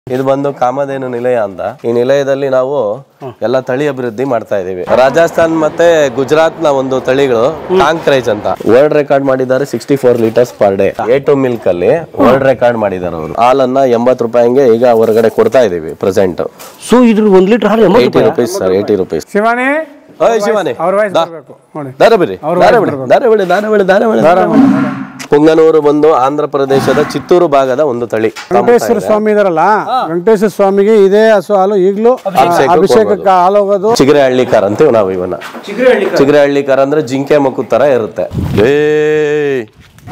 ಇದು ಬಂದು ಕಾಮಧೇನು ನಿಲಯ ಅಂತ ಈ ನಿಲಯದಲ್ಲಿ ನಾವು ಎಲ್ಲ ತಳಿ ಅಭಿವೃದ್ಧಿ ಮಾಡ್ತಾ ಇದೀವಿ ರಾಜಸ್ಥಾನ್ ಮತ್ತೆ ಗುಜರಾತ್ ನ ಒಂದು ತಳಿಗಳು ಕಾಂಕ್ರೇಜ್ ಅಂತ ವರ್ಲ್ಡ್ ರೆಕಾರ್ಡ್ ಮಾಡಿದ್ದಾರೆ sixty four litres per day A two milk ಅಲ್ಲಿ ವರ್ಲ್ಡ್ ರೆಕಾರ್ಡ್ ಮಾಡಿದ್ದಾರೆ ಅವರು ಹಾಲನ್ನ ಎಂಬತ್ತು ರೂಪಾಯಿಗೆ ಈಗ ಹೊರಗಡೆ ಕೊಡ್ತಾ ಇದೀವಿ ಪ್ರೆಸೆಂಟ್ ಸೊ ಇದ್ರ ಒಂದ್ ಲೀಟರ್ ಹಾಲು ಎಂಬತ್ತು eighty rupees sir eighty rupees Shivani ಓಯ್ ಶಿವಾನಿ ಅವ್ರ ವಾಯ್ಸ್ ದಾ. ಬರ್ಬೇಕು ನೋಡಿ ದಾರ ಬಿಡಿ ದಾರ ಬಿಡಿ ದಾರ ಬಿಡಿ ದಾರ ಬಿಡಿ ದಾರ ಬಿಡಿ ದಾರ ಬಿಡಿ. ಪುಂಗನೂರು ಬಂದು ಆಂಧ್ರ ಪ್ರದೇಶದ ಚಿತ್ತೂರು ಭಾಗದ ಒಂದು ತಳಿ ವೆಂಕಟೇಶ್ವರ ಸ್ವಾಮಿ ಇದಾರಲ್ಲ ವೆಂಕಟೇಶ್ವರ ಸ್ವಾಮಿಗೆ ಇದೇ ಹಸು ಹಾಲು ಈಗಲೂ ಅಭಿಷೇಕಕ್ಕೆ ಅಭಿಷೇಕಕ್ಕೆ ಹಾಲು ಹೋಗೋದು ಚಿಗರೆ ಹಳ್ಳಿಕಾರ ಅಂತೀವಿ ನಾವು ಇವನ್ನ ಚಿಗರೆ ಹಳ್ಳಿಕಾರ ಅಂದ್ರೆ ಜಿಂಕೆ ಮಕ್ಕು ತರ ಇರುತ್ತೆ ಏಯ್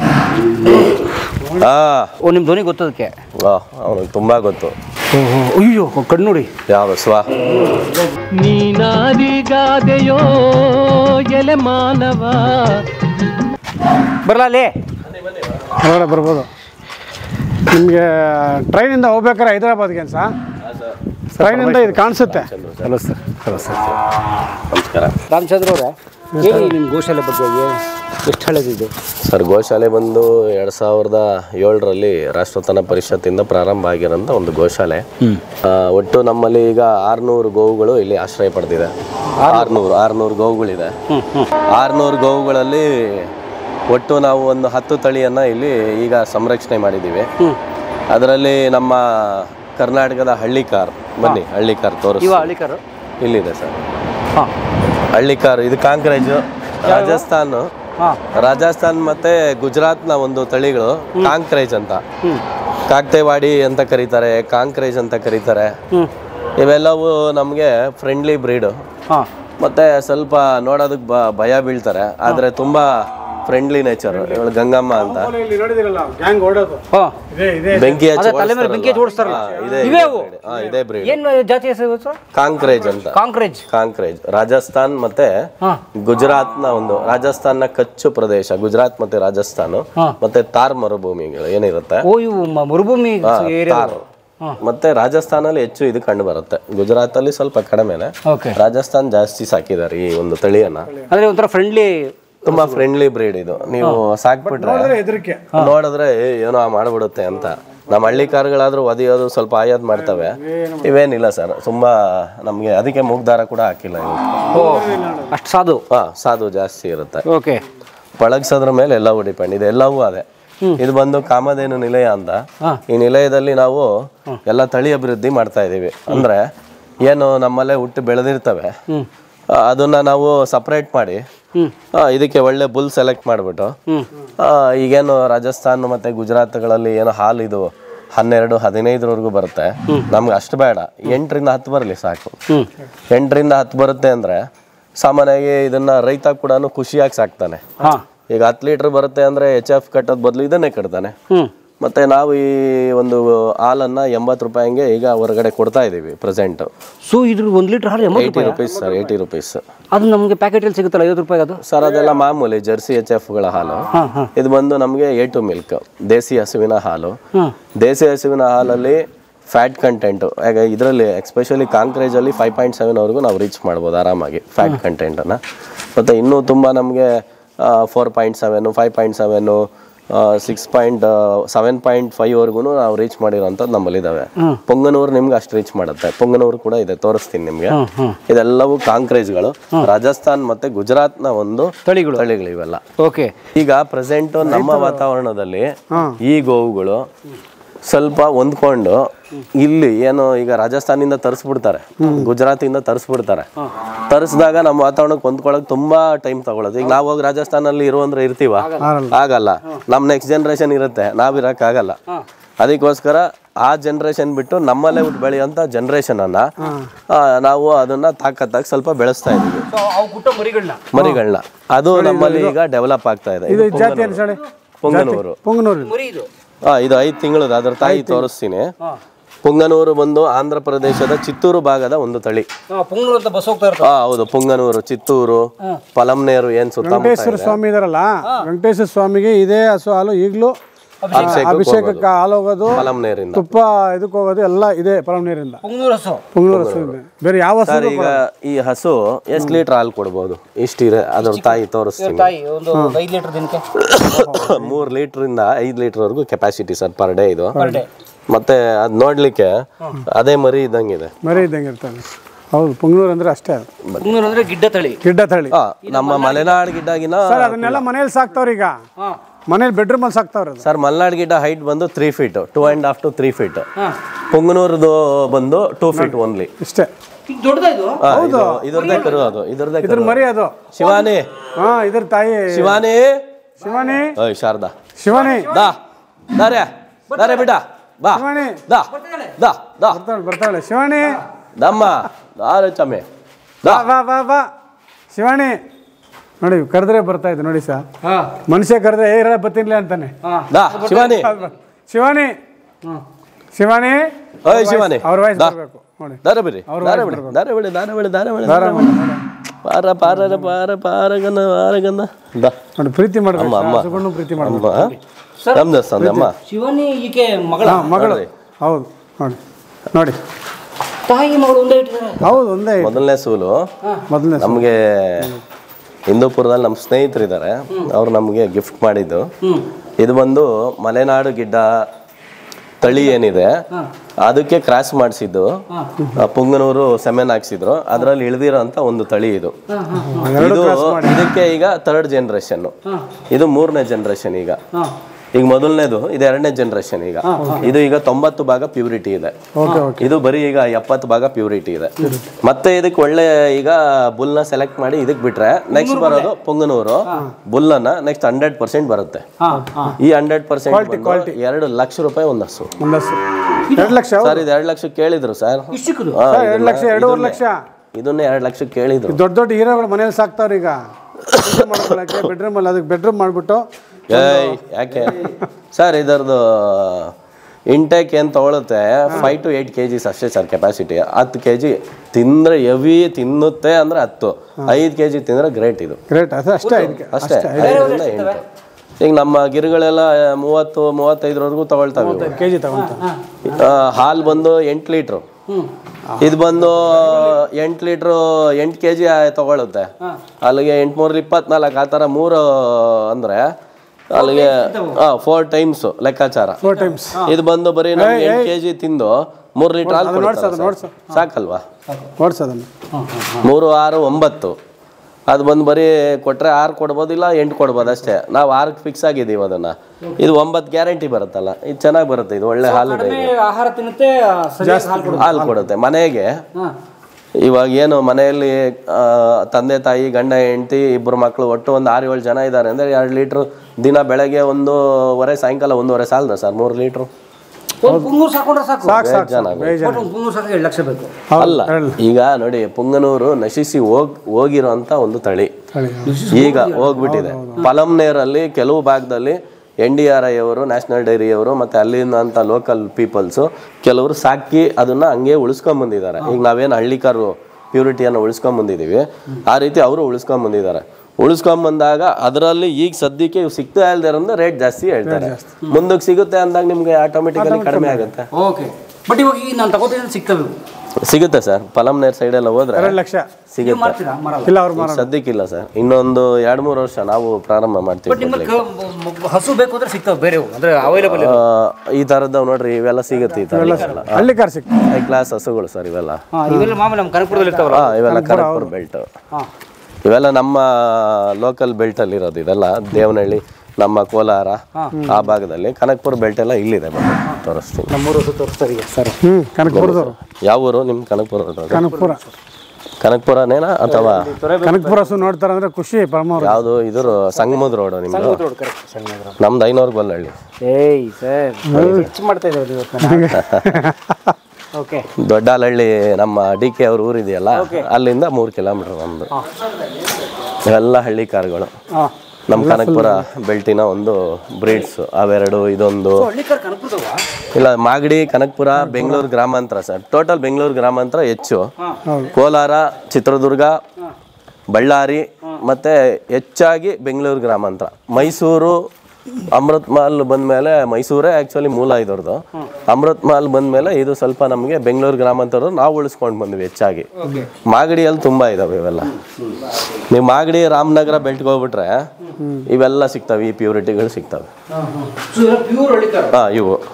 ಆ ಓ ನಿಮ್ ಧ್ವನಿ ಗೊತ್ತದಕ್ಕೆ ಅವನಿಗೆ ತುಂಬಾ ಗೊತ್ತು ಅಯ್ಯೋ ಕಣ್ಣು ನೋಡಿ ಯಾವ ಸ್ವ ನೀನಾದಿಗಾದೆಯೋ ಎಲೆ ಮಾನವ ಬರಲ್ಲ ಅಲ್ಲಿ ಹೊರಗಡೆ ಬರ್ಬೋದು ನಿಮಗೆ ಟ್ರೈನಿಂದ ಹೋಗ್ಬೇಕಾರೆ ಹೈದರಾಬಾದ್ಗೆ ಅನ್ಸ ಟ್ರೈನಿಂದ ಇದು ಕಾಣಿಸುತ್ತೆ ಹಲೋ ಸರ್ ಹಲೋ ಸರ್ ನಮಸ್ಕಾರ ರಾಮಚಂದ್ರ ಅವರೇ ಹೇಳಿ ನಿಮ್ಮ ಗೋಶಾಲೆ ಬಗ್ಗೆ ಎಷ್ಟು ಹಳೆದಿದೆ ಸರ್ ಗೋಶಾಲೆ ಬಂದು ಎರಡ್ ಸಾವಿರದ ಏಳರಲ್ಲಿ ರಾಷ್ಟ್ರೋತ್ಥಾನ ಪರಿಷತ್ತಿಂದ ಪ್ರಾರಂಭ ಆಗಿರೋಂಥ ಒಂದು ಗೋಶಾಲೆ ಆ, ಒಟ್ಟು ನಮ್ಮಲ್ಲಿ ಈಗ ಆರ್ನೂರು ಗೋವುಗಳು ಇಲ್ಲಿ ಆಶ್ರಯ ಪಡೆದಿದೆ ಆರ್ನೂರು ಆರ್ನೂರು ಗೋವುಗಳಿದೆ ಆರ್ನೂರು ಗೋವುಗಳಲ್ಲಿ ಒಟ್ಟು ನಾವು ಒಂದು ಹತ್ತು ತಳಿಯನ್ನ ಇಲ್ಲಿ ಈಗ ಸಂರಕ್ಷಣೆ ಮಾಡಿದ್ದೀವಿ ಅದರಲ್ಲಿ ನಮ್ಮ ಕರ್ನಾಟಕದ ಹಳ್ಳಿಕಾರ್ ಬನ್ನಿ ಹಳ್ಳಿಕಾರ್ ಇವ ತೋರಿಸ್ ಹಳಿಕಾರು ಇಲ್ಲಿದೆ ಸರ್ ಹಾಂ ಹಳ್ಳಿಕಾರ್ ಇದು ಕಾಂಕ್ರೇಜ್ ರಾಜಸ್ಥಾನ್ ಹಾಂ ರಾಜಸ್ಥಾನ್ ಮತ್ತೆ ಗುಜರಾತ್ನ ಒಂದು ತಳಿಗಳು ಕಾಂಕ್ರೇಜ್ ಅಂತ ಕಾಕ್ತೆವಾಡಿ ಅಂತ ಕರೀತಾರೆ ಕಾಂಕ್ರೇಜ್ ಅಂತ ಕರೀತಾರೆ ಇವೆಲ್ಲವೂ ನಮಗೆ ಫ್ರೆಂಡ್ಲಿ ಬ್ರೀಡು ಹಾಂ ಮತ್ತೆ ಸ್ವಲ್ಪ ನೋಡೋದಕ್ಕೆ ಬ ಭಯ ಬೀಳ್ತಾರೆ ಆದರೆ ತುಂಬಾ ಫ್ರೆಂಡ್ಲಿ ನೇಚರ್ ಇವಳು ಗಂಗಮ್ಮ ಅಂತ ಇಲ್ಲಿ ನೋಡಿದಿರಲ್ಲ ಗ್ಯಾಂಗ್ ಓಡೋದು ಹಾಂ ಇದೆ ಇದೆ ಬೆಂಕಿ ಹಚ್ಚಿ ಅದೇ ತಲೆ ಮೇಲೆ ಬೆಂಕಿ ಹಚ್ಚಿ ಓಡಿಸ್ತಾರಲ್ಲ. ಹಾ, ಇದೇ ಇವೇ ಅವು? breed. ಹಾ, ಇದೇ ಬ್ರೀಡ್ ಏನು ಜಾತಿ ಹೆಸರು ಸರ್ ಕಾಂಕ್ರೇಜ್ ಅಂತ ಕಾಂಕ್ರೇಜ್ ಕಾಂಕ್ರೇಜ್ ರಾಜಸ್ಥಾನ್ ಮತ್ತೆ ಹಾ. ಗುಜರಾತ್ನ ಒಂದು ರಾಜಸ್ಥಾನ್ನ ಕಚ್ಚು ಪ್ರದೇಶ ಗುಜರಾತ್ ಮತ್ತೆ ರಾಜಸ್ಥಾನ್ ಮತ್ತೆ ತಾರ್ ಮರುಭೂಮಿಗಳು ಏನಿರುತ್ತೆ ಓ ಇವು ಮ- ಮರುಭೂಮಿ ಏರಿಯಾ ತಾರ್ ಮತ್ತೆ ರಾಜಸ್ಥಾನಲ್ಲಿ ಹೆಚ್ಚು ಇದು ಕಂಡು ಬರುತ್ತೆ ಗುಜರಾತ್ ಅಲ್ಲಿ ಸ್ವಲ್ಪ ಕಡಿಮೆನೆ ಓಕೆ ರಾಜಸ್ಥಾನ್ ಜಾಸ್ತಿ ಸಾಕಿದ್ದಾರೆ ಈ ಒಂದು ತಳಿಯನ್ನ ಅಂದ್ರೆ ಒಂಥರ ಫ್ರೆಂಡ್ಲಿ ತುಂಬಾ ಫ್ರೆಂಡ್ಲಿ ಬ್ರೀಡ್ ಇದು ನೀವು ಸಾಕ್ಬಿಟ್ರೆ ಹೆದರಿಕೆ ನೋಡಿದ್ರೆ ಏ, ಏನೋ ಮಾಡ್ಬಿಡುತ್ತೆ ಅಂತ ನಮ್ಮ ಹಳ್ಳಿ ಕಾರುಗಳಾದ್ರೂ ಒದಿಯೋದು ಸ್ವಲ್ಪ ಆಯೋದ್ ಮಾಡ್ತವೆ ಇವೇನಿಲ್ಲ ಸರ್ ತುಂಬಾ ನಮ್ಗೆ ಅದಕ್ಕೆ ಮೂಗ್ದಾರ ಕೂಡ ಹಾಕಿಲ್ಲ ಇವು ಓ ಅಷ್ಟು ಸಾಧು ಹಾ ಸಾಧು ಜಾಸ್ತಿ ಇರುತ್ತೆ ಓಕೆ ಪಳಗ್ಸೋದ್ರ ಮೇಲೆ ಎಲ್ಲವೂ ಡಿಪೆಂಡ್ ಇದೆ ಎಲ್ಲವೂ ಅದೇ ಇದು ಬಂದು ಕಾಮಧೇನು ನಿಲಯ ಅಂತ ಈ ನಿಲಯದಲ್ಲಿ ನಾವು ಎಲ್ಲ ತಳಿ ಅಭಿವೃದ್ಧಿ ಮಾಡ್ತಾ ಇದೀವಿ ಅಂದ್ರೆ ಏನು ನಮ್ಮಲ್ಲೇ ಹುಟ್ಟು ಬೆಳೆದಿರ್ತವೆ ಆ, ಅದನ್ನ ನಾವು ಸಪ್ರೇಟ್ ಮಾಡಿ ಆ, ಇದಕ್ಕೆ ಒಳ್ಳೆ ಬುಲ್ ಸೆಲೆಕ್ಟ್ ಮಾಡಿಬಿಟ್ಟು ಈಗೇನು ರಾಜಸ್ಥಾನ್ ಮತ್ತೆ ಗುಜರಾತ್ಗಳಲ್ಲಿ ಏನೋ ಹಾಲು ಇದು ಹನ್ನೆರಡು ಹದಿನೈದರವರೆಗೂ ಬರುತ್ತೆ ನಮ್ಗೆ ಅಷ್ಟು ಬೇಡ ಎಂಟರಿಂದ ಹತ್ತು ಬರಲಿ ಸಾಕು ಎಂಟರಿಂದ ಹತ್ತು ಬರುತ್ತೆ ಅಂದ್ರೆ ಸಾಮಾನ್ಯವಾಗಿ ಇದನ್ನ ರೈತ ಕೂಡ ಖುಷಿಯಾಗಿ ಸಾಕ್ತಾನೆ ಹಾಂ ಈಗ ಹತ್ತು ಲೀಟರ್ ಬರುತ್ತೆ ಅಂದ್ರೆ ಎಚ್ ಎಫ್ ಕಟ್ಟೋದ್ ಬದಲು ಇದನ್ನೇ ಕಟ್ತಾನೆ ಹ್ಞೂ ಮತ್ತೆ ನಾವು ಈ ಒಂದು ಹಾಲನ್ನ ಎಂಬತ್ತು ರೂಪಾಯಿಗೆ ಈಗ ಹೊರಗಡೆ ಕೊಡ್ತಾ ಇದೀವಿ ಪ್ರೆಸೆಂಟ್ ಸೊ ಇದ್ರ ಒಂದು ಲೀಟರ್ ಹಾಲು ಎಂಬತ್ತು eighty rupees sir eighty rupees ಅದು ನಮಗೆ ಪ್ಯಾಕೆಟಲ್ಲಿ ಸಿಗುತ್ತಲ್ಲ ಐವತ್ತು ರೂಪಾಯಿ ಅದು ಸರ್ ಅದೆಲ್ಲ ಮಾಮೂಲಿ ಜರ್ಸಿ ಎಚ್ ಎಫ್ಗಳ ಹಾಲು ಹಾಂ ಹಾಂ ಇದು ಬಂದು ನಮಗೆ ಎ ಟು ಮಿಲ್ಕ್ ದೇಸಿ ಹಸುವಿನ ಹಾಲು ದೇಸಿ ಹಸುವಿನ ಹಾಲಲ್ಲಿ ಫ್ಯಾಟ್ ಕಂಟೆಂಟ್ ಈಗ ಇದರಲ್ಲಿ ಎಕ್ಸ್ಪೆಷಲಿ ಕಾಂಕ್ರೇಜಲ್ಲಿ ಫೈವ್ ಪಾಯಿಂಟ್ ಸೆವೆನ್ ವರೆಗೂ ನಾವು ರೀಚ್ ಮಾಡ್ಬೋದು ಆರಾಮಾಗಿ ಫ್ಯಾಟ್ ಕಂಟೆಂಟನ್ನು ಮತ್ತು ಇನ್ನೂ ತುಂಬ ನಮಗೆ four point seven five point seven six point seven point ಫೈವ್ವರೆಗೂ ನಾವು ರೀಚ್ ಮಾಡಿರೋಂಥದ್ದು ನಮ್ಮಲ್ಲಿದ್ದಾವೆ ಪೊಂಗನೂರು ನಿಮ್ಗೆ ಅಷ್ಟು ರೀಚ್ ಮಾಡುತ್ತೆ ಪೊಂಗನೂರು ಕೂಡ ಇದೆ ತೋರಿಸ್ತೀನಿ ನಿಮಗೆ ಇದೆಲ್ಲವೂ ಕಾಂಕ್ರೇಜ್ಗಳು ರಾಜಸ್ಥಾನ್ ಮತ್ತೆ ಗುಜರಾತ್ನ ಒಂದು ತಳಿಗಳು ತಳಿಗಳು ಇವೆಲ್ಲ ಓಕೆ ಈಗ ಪ್ರೆಸೆಂಟ್ ನಮ್ಮ ವಾತಾವರಣದಲ್ಲಿ ಈ ಗೋವುಗಳು ಸ್ವಲ್ಪ ಹೊಂದ್ಕೊಂಡು ಇಲ್ಲಿ ಏನು ಈಗ ರಾಜಸ್ಥಾನಿಂದ ತರಿಸ್ಬಿಡ್ತಾರೆ ಗುಜರಾತಿಂದ ತರಿಸ್ಬಿಡ್ತಾರೆ ತರಿಸಿದಾಗ ನಮ್ಮ ವಾತಾವರಣಕ್ಕೆ ಹೊಂದ್ಕೊಳಕ್ ತುಂಬಾ ಟೈಮ್ ತಗೊಳೋದು ಈಗ ನಾವು ಹೋಗಿ ರಾಜಸ್ಥಾನಲ್ಲಿ ಇರುವಂದ್ರೆ ಇರ್ತೀವ ಆಗಲ್ಲ ನಮ್ ನೆಕ್ಸ್ಟ್ ಜನರೇಷನ್ ಇರುತ್ತೆ ನಾವ್ ಇರಕ್ ಆಗಲ್ಲ ಅದಕ್ಕೋಸ್ಕರ ಆ ಜನರೇಷನ್ ಬಿಟ್ಟು ನಮ್ಮಲ್ಲೇ ಹುಟ್ಟು ಬೆಳೆಯುವಂತ ಜನರೇಷನ್ ಅನ್ನ ಆ, ನಾವು ಅದನ್ನ ತಾಕತ್ತಾಗಿ ಸ್ವಲ್ಪ ಬೆಳೆಸ್ತಾ ಇದೀವಿ ಅವು ಗುಟ್ಟ ಮರಿಗಳನ್ನ ಮರಿಗಳನ್ನ ಅದು ನಮ್ಮಲ್ಲಿ ಈಗ ಡೆವಲಪ್ ಆಗ್ತಾ ಇದೆ ಇದು ಜಾತಿ ಅನ್ಸಳಿ ಪೊಂಗನೂರು ಪೊಂಗನೂರು ಮರಿ ಇದು ಹಾ ಇದು ಐದು ತಿಂಗಳದ ಅದ್ರ ತಾಯಿ ತೋರಿಸ್ತೀನಿ ಪುಂಗನೂರು ಬಂದು ಆಂಧ್ರ ಪ್ರದೇಶದ ಚಿತ್ತೂರು ಭಾಗದ ಒಂದು ತಳಿ ಪುಂಗ್ಳೂರು ಅಂತ ಬಸ್ ಹೋಗ್ತಾ ಇರ್ತಾರೆ ಹಾ ಹೌದು ಪುಂಗನೂರು ಚಿತ್ತೂರು ಪಲಂನೇರು ಏನ್ ಸುತ್ತಮುತ್ತ ವೆಂಕಟೇಶ್ವರ ಸ್ವಾಮಿ ಇದಾರಲ್ಲ ವೆಂಕಟೇಶ್ವರ ಸ್ವಾಮಿಗೆ ಇದೇ ಹಸು ಹಾಲು ಈಗಲೂ ಅಭಿಷೇಕಕ್ಕೆ ಹಾಲು ಹೋಗೋದು ಪಲಂನೇರಿಂದ ತುಪ್ಪ ಇದಕ್ಕೆ ಹೋಗೋದು ಎಲ್ಲ ಇದೆ ಪರಮ ನೀರಿಂದ ಪುಂಗ್ಳೂರು ಹಸು ಪುಂಗ್ಳೂರು ಹಸು ಇದೆ. ಬೇರೆ ಯಾವ ಹಸು ಸರ್ ಈಗ ಈ ಹಸು ಎಷ್ಟ್ ಲೀಟರ್ ಹಾಲು ಕೊಡ್ಬೋದು ಇಷ್ಟಿದೆ ಅದ್ರ ತಾಯಿ ತೋರಿಸ್ತೀನಿ ತಾಯಿ ಒಂದು ಐದು ಲೀಟರ್ ದಿನಕ್ಕೆ ಮೂರ್ ಲೀಟರ್ ಇಂದ ಐದ್ ಲೀಟರ್ ವರೆಗೂ ಕೆಪಾಸಿಟಿ ಸರ್ ಪರ್ ಡೇ ಇದು ಪರ್ ಡೇ ಮತ್ತೆ ಅದ್ ನೋಡ್ಲಿಕ್ಕೆ ಅದೇ ಮರಿ ಇದ್ದಂಗಿದೆ ಮರಿ ಇದ್ದಂಗೆ ಇರ್ತದೆ ಹೌದು ಪುಂಗ್ನೂರು ಅಂದರೆ ಅಷ್ಟೇ ಅದು ಪುಂಗನೂರು ಅಂದ್ರೆ ಗಿಡ್ಡ ತಳಿ ಗಿಡ್ಡ ತಳಿ ಆ, ನಮ್ಮ ಮಲೆನಾಡ್ ಗಿಡ್ಡಾಗಿನ ಸರ್ ಅದನ್ನೆಲ್ಲ ಮನೇಲಿ ಸಾಕ್ತಾವ್ರಿ ಈಗ ಮನೇಲಿ ಬೆಡ್ರೂಮಲ್ಲಿ ಸಾಕ್ತಾವ್ರಿ ಅದು ಸರ್ ಮಲೆನಾಡ್ ಗಿಡ್ಡ ಹೈಟ್ ಬಂದು three feet two and half to three feet ಪುಂಗನೂರ್ದು ಬಂದು ಟೂ ಫೀಟ್ ಓನ್ಲಿ ಇಷ್ಟೇ ಈಗ ದೊಡ್ಡದಾಯ್ತು ಇದ್ರದ್ದೇ ಕರು ಅದು ಇದ್ರದ್ದೇ ಇದ್ರ ಕರು ಮರಿ ಅದು ಶಿವಾನಿ ಹಾ ಇದ್ರ ತಾಯಿ ಶಿವಾನಿ ಶಿವಾನಿ ಓಯ್ ಶಾರದಾ ಶಿವಾನಿ ದಾ ದಾರೆ ದಾರೆ ಬಿಡ ಬಾ ಶಿವಾನಿ ದಾ ದಾ ದಾ ಬರ್ತಾಳೆ ಬರ್ತಾಳೆ ಶಿವಾನಿ ದಮ್ಮ ದಾರೆ ಚಮ್ಮೆ ಬಾ ಬಾ ಬಾ ಬಾ ಶಿವಾನಿ ನೋಡಿ ಕರೆದ್ರೆ ಬರ್ತಾ ಇದೆ ನೋಡಿ ಸರ್ ಹಾ ಮನುಷ್ಯ ಕರೆದ್ರೆ ಏ ಇರಲ್ಲ ಬತ್ತೀನಿಲ್ಲ ಅಂತಾನೆ ದಾ ಶಿವಾನಿ ಶಿವಾನಿ ಶಿವಾನಿ ಓಯ್ ಶಿವಾನಿ ಅವ್ರ ವಾಯ್ಸ್ ದಾ ಬರಬೇಕು ನೋಡಿ ದಾರೆ ಬಿಡಿ ದಾರೆ ಬಿಡಿ ದಾರೆ ಬಿಡಿ ದಾರೆ ಬಿಡಿ ದಾರೆ ಬಿಡಿ ದಾರೆ ಬಿಡಿ ಪಾರ ಪಾರ ಪಾರ ಪಾರಗನ ಪಾರಗನ ದಾ ನೋಡಿ ಪ್ರೀತಿ ಮಾಡ್ಬೇಕು ಅಮ್ಮ, ಅಮ್ಮ. ಹಸುಗಳ್ನು ಪ್ರೀತಿ ಮಾಡ್ಬೇಕು ಅಮ್ಮ ನಮ್ದು ಅಮ್ಮ ಶಿವನಿ ಈಕೆ ಮಗಳ ಹಾ ಮಗಳು ನೋಡ್ರಿ. ಹೌದು ನೋಡಿ ನೋಡಿ ತಾಯಿ ಮಗಳು ಒಂದೇ ಇಟ್ಟಿದ್ದಾರೆ ಹೌದು ಒಂದೇ ಮೊದಲನೇ ಸೂಲು ಮೊದಲನೇ ನಮಗೆ ಹಿಂದೂಪುರದಲ್ಲಿ ನಮ್ಮ ಸ್ನೇಹಿತರಿದ್ದಾರೆ ಅವ್ರು ನಮಗೆ ಗಿಫ್ಟ್ ಮಾಡಿದ್ದು ಇದು ಬಂದು ಮಲೆನಾಡು ಗಿಡ್ಡ ತಳಿ ಏನಿದೆ ಅದಕ್ಕೆ ಕ್ರಾಸ್ ಮಾಡಿಸಿದ್ದು ಪುಂಗನೂರು ಸೆಮೆನ್ ಹಾಕ್ಸಿದ್ರು ಅದರಲ್ಲಿ ಇಳಿದಿರೋ ಅಂತ ಒಂದು ತಳಿ ಇದು ಇದು ಇದಕ್ಕೆ ಈಗ ಥರ್ಡ್ ಜನರೇಷನ್ ಇದು ಮೂರನೇ ಜನರೇಷನ್ ಈಗ ಈಗ ಮೊದಲನೇದು ಇದು ಎರಡನೇ ಜನರೇಷನ್ ಈಗ ಇದು ಈಗ ತೊಂಬತ್ತು ಭಾಗ ಪ್ಯೂರಿಟಿ ಇದೆ ಓಕೆ ಓಕೆ ಇದು ಬರೀ ಈಗ ಎಪ್ಪತ್ತು ಭಾಗ ಪ್ಯೂರಿಟಿ ಇದೆ ಮತ್ತೆ ಇದಕ್ಕೆ ಒಳ್ಳೆ ಈಗ ಬುಲ್ನ ಸೆಲೆಕ್ಟ್ ಮಾಡಿ ಇದಕ್ಕೆ ಬಿಟ್ರೆ ನೆಕ್ಸ್ಟ್ ಬರೋದು ಪೊಂಗನೂರು ಬುಲ್ಲನ್ನ ನೆಕ್ಸ್ಟ್ ಹಂಡ್ರೆಡ್ ಪರ್ಸೆಂಟ್ ಬರುತ್ತೆ ಈ ಹಂಡ್ರೆಡ್ ಪರ್ಸೆಂಟ್ ಎರಡು ಲಕ್ಷ ರೂಪಾಯಿ ಒಂದು ಹಸು ಒಂದಷ್ಟು ಎರಡು ಲಕ್ಷ ಸರ್ ಇದು ಎರಡು ಲಕ್ಷ ಕೇಳಿದ್ರು ಸರ್ ಇಷ್ಟು ಸಿಕ್ಕದು ಹಾ, ಎರಡು ಇದನ್ನ- ಲಕ್ಷ ಎರಡೂವರೆ ಲಕ್ಷ ಇದನ್ನೇ ಎರಡು ಲಕ್ಷ ಕೇಳಿದ್ರು ದೊಡ್ಡ ದೊಡ್ಡ ಹೀರೋಗಳು ಮನೇಲಿ ಸಾಕ್ತಾವ್ರಿ ಈಗ ಪೂಜೆ ಮಾಡ್ಕೊಳಕ್ಕೆ ಬೆಡ್ರೂಮ್ ಅಲ್ಲಿ ಅದಕ್ಕೆ ಬೆಡ್ರೂಮ್ ಮಾಡ್ಬಿಟ್ಟು ಏಯ್ ಯಾಕೆ ಸರ್ ಇದರದು ಇಂಟೇಕ್ ಏನು ತಗೊಳುತ್ತೆ five to eight K Gs ಅಷ್ಟೇ ಸರ್ ಕೆಪಾಸಿಟಿ ಹತ್ತು ಕೆ ಜಿ ತಿಂದರೆ ಹೆವಿ ತಿನ್ನುತ್ತೆ ಅಂದರೆ ಹತ್ತು ಐದು ಕೆ ಜಿ ತಿಂದರೆ ಗ್ರೇಟ್ ಇದು ಗ್ರೇಟ್ ಅದು ಅಷ್ಟೇ ಇದಕ್ಕೆ ಅಷ್ಟೇ ಐದರಿಂದ ಎಂಟು ಈಗ ನಮ್ಮ ಗಿರಿಗಳೆಲ್ಲ ಮೂವತ್ತು ಮೂವತ್ತೈದರವರೆಗೂ ತಗೊಳ್ತಾವೆ ಇವು. ಕೆ ಜಿ ತಗೊಂತ ಆ, ಹಾಲು ಬಂದು ಎಂಟು ಲೀಟ್ರು ಇದು ಬಂದು ಎಂಟು ಲೀಟ್ರು ಎಂಟು ಕೆ ಜಿ ತಗೊಳುತ್ತೆ ಅಲ್ಲಿಗೆ ಎಂಟ್ಮೂರು ಇಪ್ಪತ್ನಾಲ್ಕು ಆ ಥರ ಮೂರು ಅಂದರೆ ಅಲ್ಲಿಗೆ ಫೋರ್ ಟೈಮ್ಸ್ ಲೆಕ್ಕಾಚಾರ ಫೋರ್ ಟೈಮ್ಸ್ ಇದು ಬಂದು ಬರೀ ನಮ್ಗೆ ಎಂಟು ಕೆ ಜಿ ತಿಂದು ಮೂರು ಲೀಟ್ರ್ ಹಾಲು ಕೊಡುತ್ತಲ್ಲ ನೋಡ್ಸು. ಸರ್? ಸಾಕಲ್ವಾ ಓಡಿಸೋದನ್ನು ಮೂರು ಆರು ಒಂಬತ್ತು ಅದು ಬಂದು ಬರೀ ಕೊಟ್ಟರೆ ಆರು ಕೊಡ್ಬೋದು ಇಲ್ಲ ಎಂಟು ಕೊಡ್ಬೋದು ಅಷ್ಟೇ ನಾವು ಆರಕ್ಕೆ ಫಿಕ್ಸ್ ಆಗಿದ್ದೀವಿ ಅದನ್ನು ಇದು ಒಂಬತ್ತು ಗ್ಯಾರಂಟಿ ಬರುತ್ತಲ್ಲ ಇದು ಚೆನ್ನಾಗಿ ಬರುತ್ತೆ ಇದು ಒಳ್ಳೆ ಹಾಲು ಇದೆ ಇದು. ಆಹಾರ ತಿನ್ನುತ್ತೆ ಸರಿಯಾಗಿ ಹಾಲು ಕೊಡುತ್ತೆ ಹಾಲು ಕೊಡುತ್ತೆ ಮನೆಗೆ ಹಾ ಇವಾಗ ಏನು ಮನೆಯಲ್ಲಿ ಆ, ತಂದೆ ತಾಯಿ ಗಂಡ ಹೆಂಡತಿ ಇಬ್ಬರು ಮಕ್ಕಳು ಒಟ್ಟು ಒಂದು ಆರು ಏಳು ಜನ ಇದ್ದಾರೆ ಅಂದರೆ ಎರಡು ಲೀಟ್ರು ದಿನ ಬೆಳಗ್ಗೆ ಒಂದೂವರೆ ಸಾಯಂಕಾಲ ಒಂದೂವರೆ ಸಾಲದ ಸರ್ ಮೂರು ಲೀಟ್ರು ಒಂದು ಪುಂಗೂರು ಸಾಕೊಂಡ್ರೆ ಸಾಕು ಸಾಕು ಸಾಕು ಜನ ಬಟ್ ಒಂದು ಪುಂಗೂರು ಸಾಕು ಎರಡು ಲಕ್ಷ ಬೇಕು ಅಲ್ಲ ಈಗ ನೋಡಿ ಪುಂಗನೂರು ನಶಿಸಿ ಹೋಗ್ ಹೋಗಿರೋಂಥ ಒಂದು ತಳಿ ಈಗ ಹೋಗ್ಬಿಟ್ಟಿದೆ ಪಲಂನೇರಲ್ಲಿ ಕೆಲವು ಭಾಗದಲ್ಲಿ ಎನ್ ಡಿ ಆರ್ ಐ ಅವರು ನ್ಯಾಷನಲ್ ಡೈರಿ ಅವರು ಮತ್ತೆ ಅಲ್ಲಿಂದಂಥ ಲೋಕಲ್ ಪೀಪಲ್ಸು ಕೆಲವರು ಸಾಕಿ ಅದನ್ನ ಹಂಗೆ ಉಳಿಸ್ಕೊಂಬಂದಿದ್ದಾರೆ ಈಗ ನಾವೇನು ಹಳ್ಳಿಕಾರು ಪ್ಯೂರಿಟಿಯನ್ನು ಉಳಿಸ್ಕೊಂಬಂದಿದ್ದೀವಿ ಆ ರೀತಿ ಅವರು ಉಳಿಸ್ಕೊಂಬಂದಿದ್ದಾರೆ ಉಳಿಸ್ಕೊಂಬಂದಾಗ ಅದರಲ್ಲಿ ಈಗ ಸದ್ಯಕ್ಕೆ ಇವು ಸಿಗ್ತಾ ಇಲ್ದಿರೋದ್ರಿಂದ ರೇಟ್ ಜಾಸ್ತಿ ಹೇಳ್ತಾರೆ ಮುಂದಕ್ಕೆ ಸಿಗುತ್ತೆ ಅಂದಾಗ ನಿಮಗೆ ಆಟೋಮೆಟಿಕಲಿ ಕಡಿಮೆ ಆಗುತ್ತೆ ಓಕೆ ಬಟ್ ಇವಾಗ ಈಗ ನಾನು ತಗೋತೀನಿ ಸಿಗ್ತವೆ ಇವು. ಸಿಗುತ್ತೆ ಸರ್ ಪಲಂನೇರ್ ಸೈಡ್ ಎಲ್ಲ ಹೋದ್ರೆ ಎರಡು ಲಕ್ಷ ನೀವು ಸಿಗುತ್ತೆ ಮಾಡ್ತೀರಾ ಮರಲ್ಲ ಇಲ್ಲ ಅವ್ರು ಮಾರ ಸದ್ಯಕ್ಕಿಲ್ಲ ಸರ್ ಇನ್ನೊಂದು ಎರಡು ಮೂರು ವರ್ಷ ನಾವು ಪ್ರಾರಂಭ ಮಾಡ್ತೀವಿ ಬಟ್ ನಿಮ್ಮಲ್ಲಿ ಕ- ಮ- ಮ- ಹಸು ಬೇಕು ಅಂದ್ರೆ ಸಿಗ್ತವೆ ಬೇರೆ ಅಂದ್ರೆ ಅವೈಲೇಬಲ್ ಆ, ಈ ಥರದ್ದು ನೋಡ್ರಿ ಇವೆಲ್ಲ ಸಿಗುತ್ತೆ ಈ ಥರ ಹಳ್ಳಿ ಕಾರ್ ಸಿಕ್ ಹೈ ಕ್ಲಾಸ್ ಹಸುಗಳು ಸರ್ ಇವೆಲ್ಲ ಹಾಂ ಇವೆಲ್ಲ ಮಾಮೂಲಿ ನಮ್ಮ ಕನಕಪುರದಲ್ಲಿ ಇರ್ತಾವಲ್ಲ ಹಾ ಇವೆಲ್ಲ ಕನಕ್ಪುರ ಬೆಲ್ಟ್ ಹಾಂ ಇವೆಲ್ಲ ನಮ್ಮ ಲೋಕಲ್ ಬೆಲ್ಟ್ ಅಲ್ಲಿ ಇರೋದು ಇದೆಲ್ಲ ದೇವನಹಳ್ಳಿ ನಮ್ಮ ಕೋಲಾರ ಆ ಭಾಗದಲ್ಲಿ ಕನಕ್ಪುರ ಬೆಲ್ಟ್ ಎಲ್ಲ ಇಲ್ಲಿದೆ ಬನ್ನಿ ತೋರಿಸ್ತೀನಿ ನಮ್ಮೂರು ಹಸು ತೋರಿಸ್ತಾರೆ ಈಗ ಸರ್ ಹ್ಞೂ ಕನಕಪುರದವ್ರು ಯಾವ ಊರು ನಿಮ್ಮ ಕನಕ್ಪುರ ಕನಕಪುರ ಕನಕ್ಪುರನೇನಾ ಅಥವಾ ಕನಕಪುರ ಹಸು ನೋಡ್ತಾರೆ ಅಂದ್ರೆ ಖುಷಿ ಪರಮವ್ರು ಯಾವುದು ಇದ್ರ ಸಂಗಮದ ರೋಡ್ ನಿಮ್ದು ನಮ್ದು ಐನೂರು ಗೊಲ್ಲಹಳ್ಳಿ ಏಯ್ ಸರ್ ಹೆಚ್ಚು ಮಾಡ್ತಾ ಇದ್ದಾರೆ ಇವತ್ತು ಓಕೆ ದೊಡ್ಡಾಲಹಳ್ಳಿ ನಮ್ಮ ಡಿ ಕೆ ಅವ್ರ ಊರಿದೆಯಲ್ಲ ಅಲ್ಲಿಂದ ಮೂರು ಕಿಲೋಮೀಟರ್ ನಮ್ಮದು ಇವೆಲ್ಲ ಹಳ್ಳಿ ಕಾರ್ಗಳು ಹಾಂ ನಮ್ಮ ಕನಕಪುರ ಬೆಲ್ಟಿನ ಒಂದು ಬ್ರೀಡ್ಸ್ ಅವೆರಡು ಇದೊಂದು ಹಳ್ಳಿಕಾರ್ ಕನಕಪುರದವ ಇಲ್ಲ ಮಾಗಡಿ ಕನಕಪುರ ಬೆಂಗಳೂರು ಗ್ರಾಮಾಂತರ ಸರ್ ಟೋಟಲ್ ಬೆಂಗಳೂರು ಗ್ರಾಮಾಂತರ ಹೆಚ್ಚು ಕೋಲಾರ ಚಿತ್ರದುರ್ಗ ಬಳ್ಳಾರಿ ಮತ್ತೆ ಹೆಚ್ಚಾಗಿ ಬೆಂಗಳೂರು ಗ್ರಾಮಾಂತರ ಮೈಸೂರು ಅಮೃತ್ ಮಹಲ್ ಬಂದ್ಮೇಲೆ ಮೈಸೂರೇ ಆ್ಯಕ್ಚುಲಿ ಮೂಲ ಇದ್ರದ್ದು ಅಮೃತ್ ಮಹಲ್ ಬಂದ್ಮೇಲೆ ಇದು ಸ್ವಲ್ಪ ನಮಗೆ ಬೆಂಗಳೂರು ಗ್ರಾಮಾಂತರ ನಾವು ಉಳಿಸ್ಕೊಂಡು ಬಂದ್ವಿ ಹೆಚ್ಚಾಗಿ ಮಾಗಡಿಯಲ್ಲಿ ತುಂಬ ಇದಾವೆ ಇವೆಲ್ಲ ನೀವು ಮಾಗಡಿ ರಾಮನಗರ ಬೆಲ್ಟ್ಗೆ ಹೋಗ್ಬಿಟ್ರೆ ಇವೆಲ್ಲ ಸಿಗ್ತವೆ ಈ ಪ್ಯೂರಿಟಿಗಳು ಸಿಗ್ತವೆ ಪ್ಯೂರ್ ಹಳ್ಳಿಕಾರ್ ಹಾಂ ಇವು